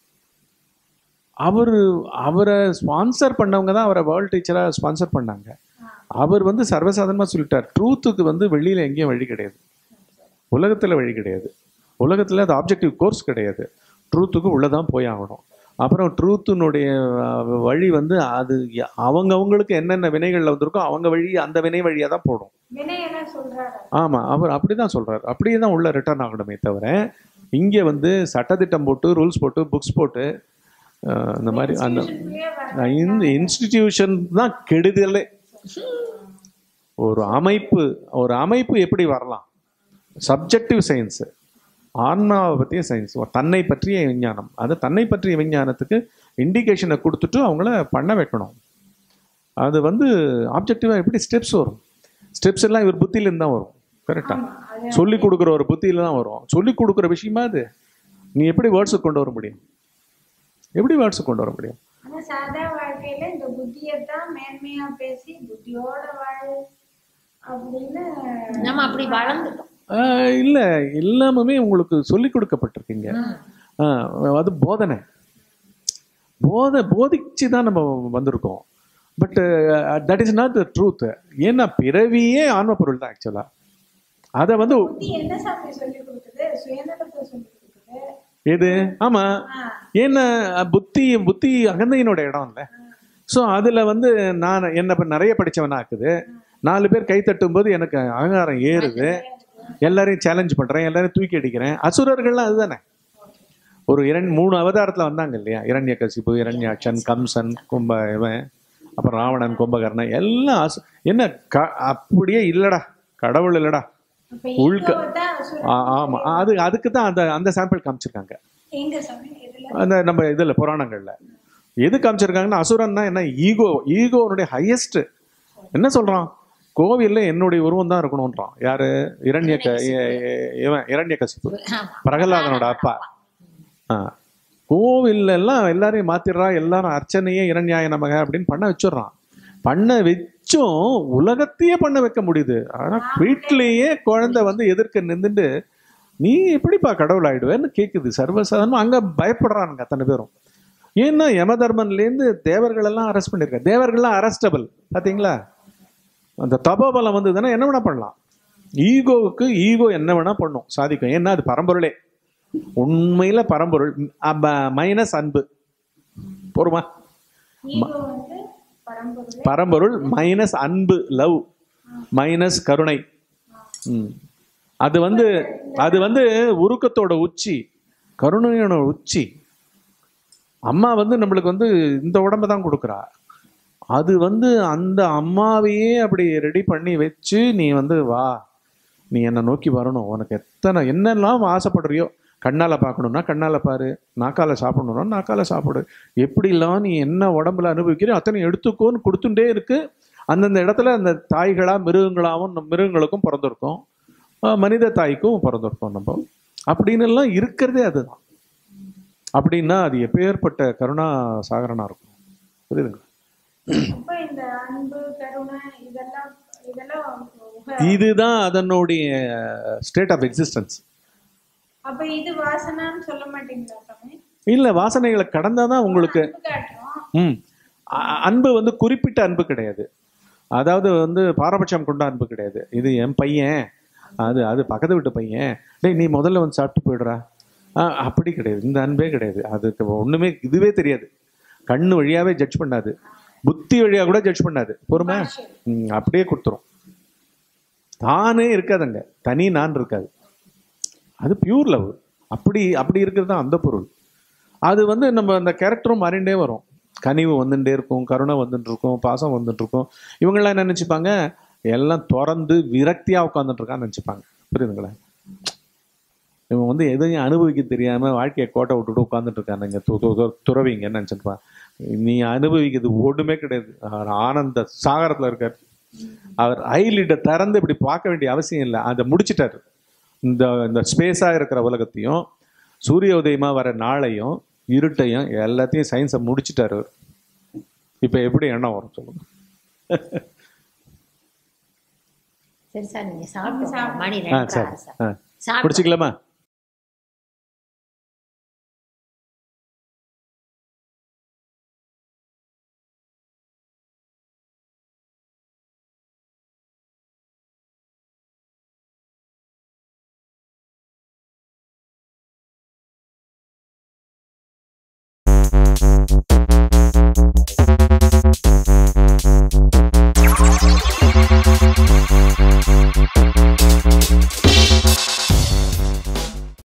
அவர் அவரை ஸ்பான்சர் பண்ணவங்க தான் அவரை வேர்ல்ட் டீச்சராக ஸ்பான்சர் பண்ணாங்க அவர் வந்து சர்வசாதாரணமாக சொல்லிட்டார் ட்ரூத்துக்கு வந்து வெளியில் எங்கேயும் வழி கிடையாது உலகத்தில் வழி கிடையாது உலகத்தில் அது ஆப்ஜெக்டிவ் கோர்ஸ் கிடையாது ட்ரூத்துக்கு உள்ளே தான் போய் ஆகணும் அப்புறம் ட்ரூத்தினுடைய வழி வந்து அது ய- அவங்கவங்களுக்கு என்னென்ன வினைகளில் வந்திருக்கோ அவங்க வழி அந்த வினை வழியாக தான் போடும் வினயன சொல்றாரு ஆமாம் அவர் அப்படி தான் சொல்கிறார் அப்படியே தான் உள்ள ரிட்டர்ன் ஆகணுமே தவிர இங்கே வந்து சட்டத்திட்டம் போட்டு ரூல்ஸ் போட்டு புக்ஸ் போட்டு அஹ், இந்த மாதிரி அந்த Institutionக்குள்ளேயே வர இந்த இன்ஸ்டிடியூஷன் தான் கெடுதலே ஒரு அமைப்பு ஒரு அமைப்பு எப்படி வரலாம் சப்ஜெக்டிவ் சயின்ஸ் ஆன்மாவை பற்றிய சயின்ஸ் தன்னை பற்றிய விஞ்ஞானம் அது தன்னை பற்றிய விஞ்ஞானத்துக்கு இண்டிகேஷனை கொடுத்துட்டு அவங்கள பண்ண வைக்கணும் அது வந்து ஆப்ஜெக்டிவாக எப்படி ஸ்டெப்ஸ் வரும் ஸ்டெப்ஸ் எல்லாம் இவர் புத்தியிலேருந்து தான் வரும் கரெக்டாக ஆமா, அது சொல்லி கொடுக்குற ஒரு புத்தியில தான் வரும் சொல்லி கொடுக்குற விஷயமா அது நீ எப்படி வேர்ட்ஸுக்கு கொண்டு வர முடியும் எப்படி வேர்ட்ஸுக்கு கொண்டு வர முடியும் ஆனா சாதா வாழ்க்கையில இந்த புத்தியத்தான் மேன்மையா பேசி புத்தியோட வாழு அப்படின்னு நம்ம அப்படி வளர்ந்துட்டோம் ஆஹ் இல்ல எல்லாமே உங்களுக்கு சொல்லி கொடுக்கப்பட்டிருக்கீங்க ஆஹ் அது போதனை போதை போதிச்சு தான் நம்ம வந்திருக்கோம் but that is not the truth ஏன்னா பிறவியே ஆன்ம பொருள் தான் ஆக்சுவலா அதை வந்து புத்தி என்ன சாமி சொல்லி கொடுக்குது சுயநலத்தை சொல்லி கொடுக்குது எது ஆமா ஆ, ஏன்னா புத்தி புத்தி அகந்தையினோட இடம் இல்ல ஸோ அதுல வந்து நான் என்ன இப்ப நிறைய படிச்சவனா ஆக்குது நாலு பேர் கை தட்டும் போது எனக்கு அகங்காரம் ஏறுது எல்லாரையும் சேலஞ்ச் பண்றேன் எல்லாரையும் தூக்கி அடிக்கிறேன் அசுரர்கள்லாம் அதுதானே ஒரு இரண்டு மூணு அவதாரத்துல வந்தாங்க இல்லையா இரண்ய கசிப்பு இரண்யாட்சன் கம்சன் கும்ப இவன் அப்புறம் ராவணன் கும்பகர்ணன் எல்லாம் அசு என்ன க அப்படியே இல்லடா கடவுள் இல்லடா அப்ப உள்க- ego தான் அசுரன். ஆ- ஆமா அது அதுக்கு தான் அந்த அந்த சாம்பிள் காமிச்சிருக்காங்க எங்க சாமி இதுல அந்த நம்ம இதுல புராணங்கள்ல எது காமிச்சிருக்காங்கன்னா அசுரன்னா என்ன ஈகோ ஈகோனுடைய ஹையஸ்ட் என்ன சொல்றான் கோவில்ல என்னுடைய உருவம் தான் இருக்கணும்ன்றான் யாரு இரண்ய க- இ- இ- இவன் இரண்ய கசிப்பு ஆமா. பிரகலாதனோட அப்பா ஆ கோவில்ல எல்லாம் எல்லாரையும் மாத்திடுறா எல்லாரும் அர்ச்சனையே இரண்யாய நமக அப்படின்னு பண்ண வச்சிடுறான் பண்ண வச்சும் உலகத்தையே பண்ண வைக்க முடியுது ஆனா வீட்டிலேயே குழந்தை வந்து எதிர்க்க நின்றுட்டு நீ எப்படிப்பா கடவுள் ஆயிடுவேன்னு கேக்குது சர்வசாதாரணமா அங்க பயப்படுறானுங்க அத்தனை பேரும் ஏன்னா யம தர்மன்லேருந்து தேவர்கள் எல்லாம் அரெஸ்ட் பண்ணிருக்காங்க தேவர்கள்லாம் அரெஸ்டபிள் பாத்தீங்களா அந்த தபோபலம் வந்ததுன்னா என்ன வேணா பண்ணலாம் ஈகோவுக்கு ஈகோ என்ன வேணா பண்ணும் சாதிக்கும் ஏன்னா அது பரம்பொருளே உண்மையில பரம்பொருள் மைனஸ் அன்பு போருமா ஈகோ வந்து பரம்பொருள் பரம்பொருள் மைனஸ் அன்பு லவ் மைனஸ் கருணை ம். அது வந்து அது வந்து உருக்கத்தோட உச்சி கருணையோட உச்சி அம்மா வந்து நம்மளுக்கு வந்து இந்த உடம்ப தான் கொடுக்குறா அது வந்து அந்த அம்மாவையே அப்படி ரெடி பண்ணி வச்சு நீ வந்து வா நீ என்னை நோக்கி வரணும் உனக்கு எத்தனை என்னெல்லாம் ஆசைப்படுறியோ கண்ணால பார்க்கணும்னா கண்ணால பாரு நாக்கால சாப்பிடணும்னா நாக்கால சாப்பிடு எப்படிலாம் நீ என்ன உடம்புல அனுபவிக்கிறியோ அத்தனை எடுத்துக்கோன்னு கொடுத்துட்டே இருக்கு அந்தந்த இடத்துல அந்த தாய்களா மிருகங்களாகவும் நம்ம மிருகங்களுக்கும் பிறந்திருக்கோம் ஆஹ் மனித தாய்க்கும் பிறந்திருக்கோம் நம்ம அப்படின்னு எல்லாம் இருக்கிறதே அதுதான் அப்படின்னா அது எப்பேற்பட்ட கருணா சாகரனா இருக்கும் புரியுதுங்களா அப்ப இந்த அன்பு கருணை இதெல்லாம் இதெல்லாம் உக- இதுதான் அதனுடைய ஸ்டேட் ஆஃப் எக்ஸிஸ்டன்ஸ் அப்ப இது வாசனான்னு சொல்ல மாட்டீங்களா சாமி இல்ல வாசனைகளை கடந்தாதான் உங்களுக்கு அன்பு காட்டுறோம் ம் அ- அன்பு வந்து குறிப்பிட்ட அன்பு கிடையாது அதாவது வந்து பாரபட்சம் கொண்ட அன்பு கிடையாது இது என் பையன் அது அது பக்கத்து வீட்டு பையன் டேய் நீ முதல்ல வந்து சாப்பிட்டு போயிடுறா ஆ, அப்படி கிடையாது இந்த அன்பே கிடையாது அதுக்கு ஒண்ணுமே இதுவே தெரியாது கண்ணு வழியாவே ஜட்ஜ் பண்ணாது புத்தி வழியா கூட ஜட்ஜ் பண்ணாது பொறுமை ம், அப்படியே கொடுத்துரும் தானே இருக்காதுங்க தனி நான் இருக்காது அது பியூர் லவ் அப்படி அப்படி இருக்கிறது தான் அந்த பொருள் அது வந்து நம்ம அந்த கேரக்டரும் மாறிண்டே வரும் கனிவு வந்துட்டே இருக்கும் கருணை வந்துட்டு இருக்கும் பாசம் வந்துட்டு இருக்கும் இவங்கெல்லாம் என்ன நினைச்சுப்பாங்க எல்லாம் திறந்து விரக்தியா உட்காந்துட்டு இருக்கான்னு நினைச்சுப்பாங்க புரியுதுங்களா இவன் வந்து எதையும் அனுபவிக்க தெரியாம வாழ்க்கையை கோட்டை விட்டுட்டு உட்காந்துட்டு இருக்கானுங்க து- து- து- துறவிங்கன்னு நினைச்சிருப்பான் நீ அனுபவிக்கிறது ஒண்ணுமே கிடையாது அவர் ஆனந்த சாகரத்துல இருக்கார் அவர் ஐலிட்டை திறந்து இப்படி பார்க்க வேண்டிய அவசியம் இல்லை அதை முடிச்சிட்டாரு இந்த இந்த ஸ்பேஸா இருக்கிற உலகத்தையும் சூரிய உதயமா வர நாளையும் இருட்டையும் எல்லாத்தையும் சயின்ஸை முடிச்சிட்டாரு அவர். இப்ப எப்படி எண்ணம் வரும் சொல்லுங்க சரி சார் நீங்க சாப்பிட்டு சாப்பிடு. மணி ஆ ரெண்டு சரி ஆ சாப்பிட்டு குடிச்சிக்கலாமா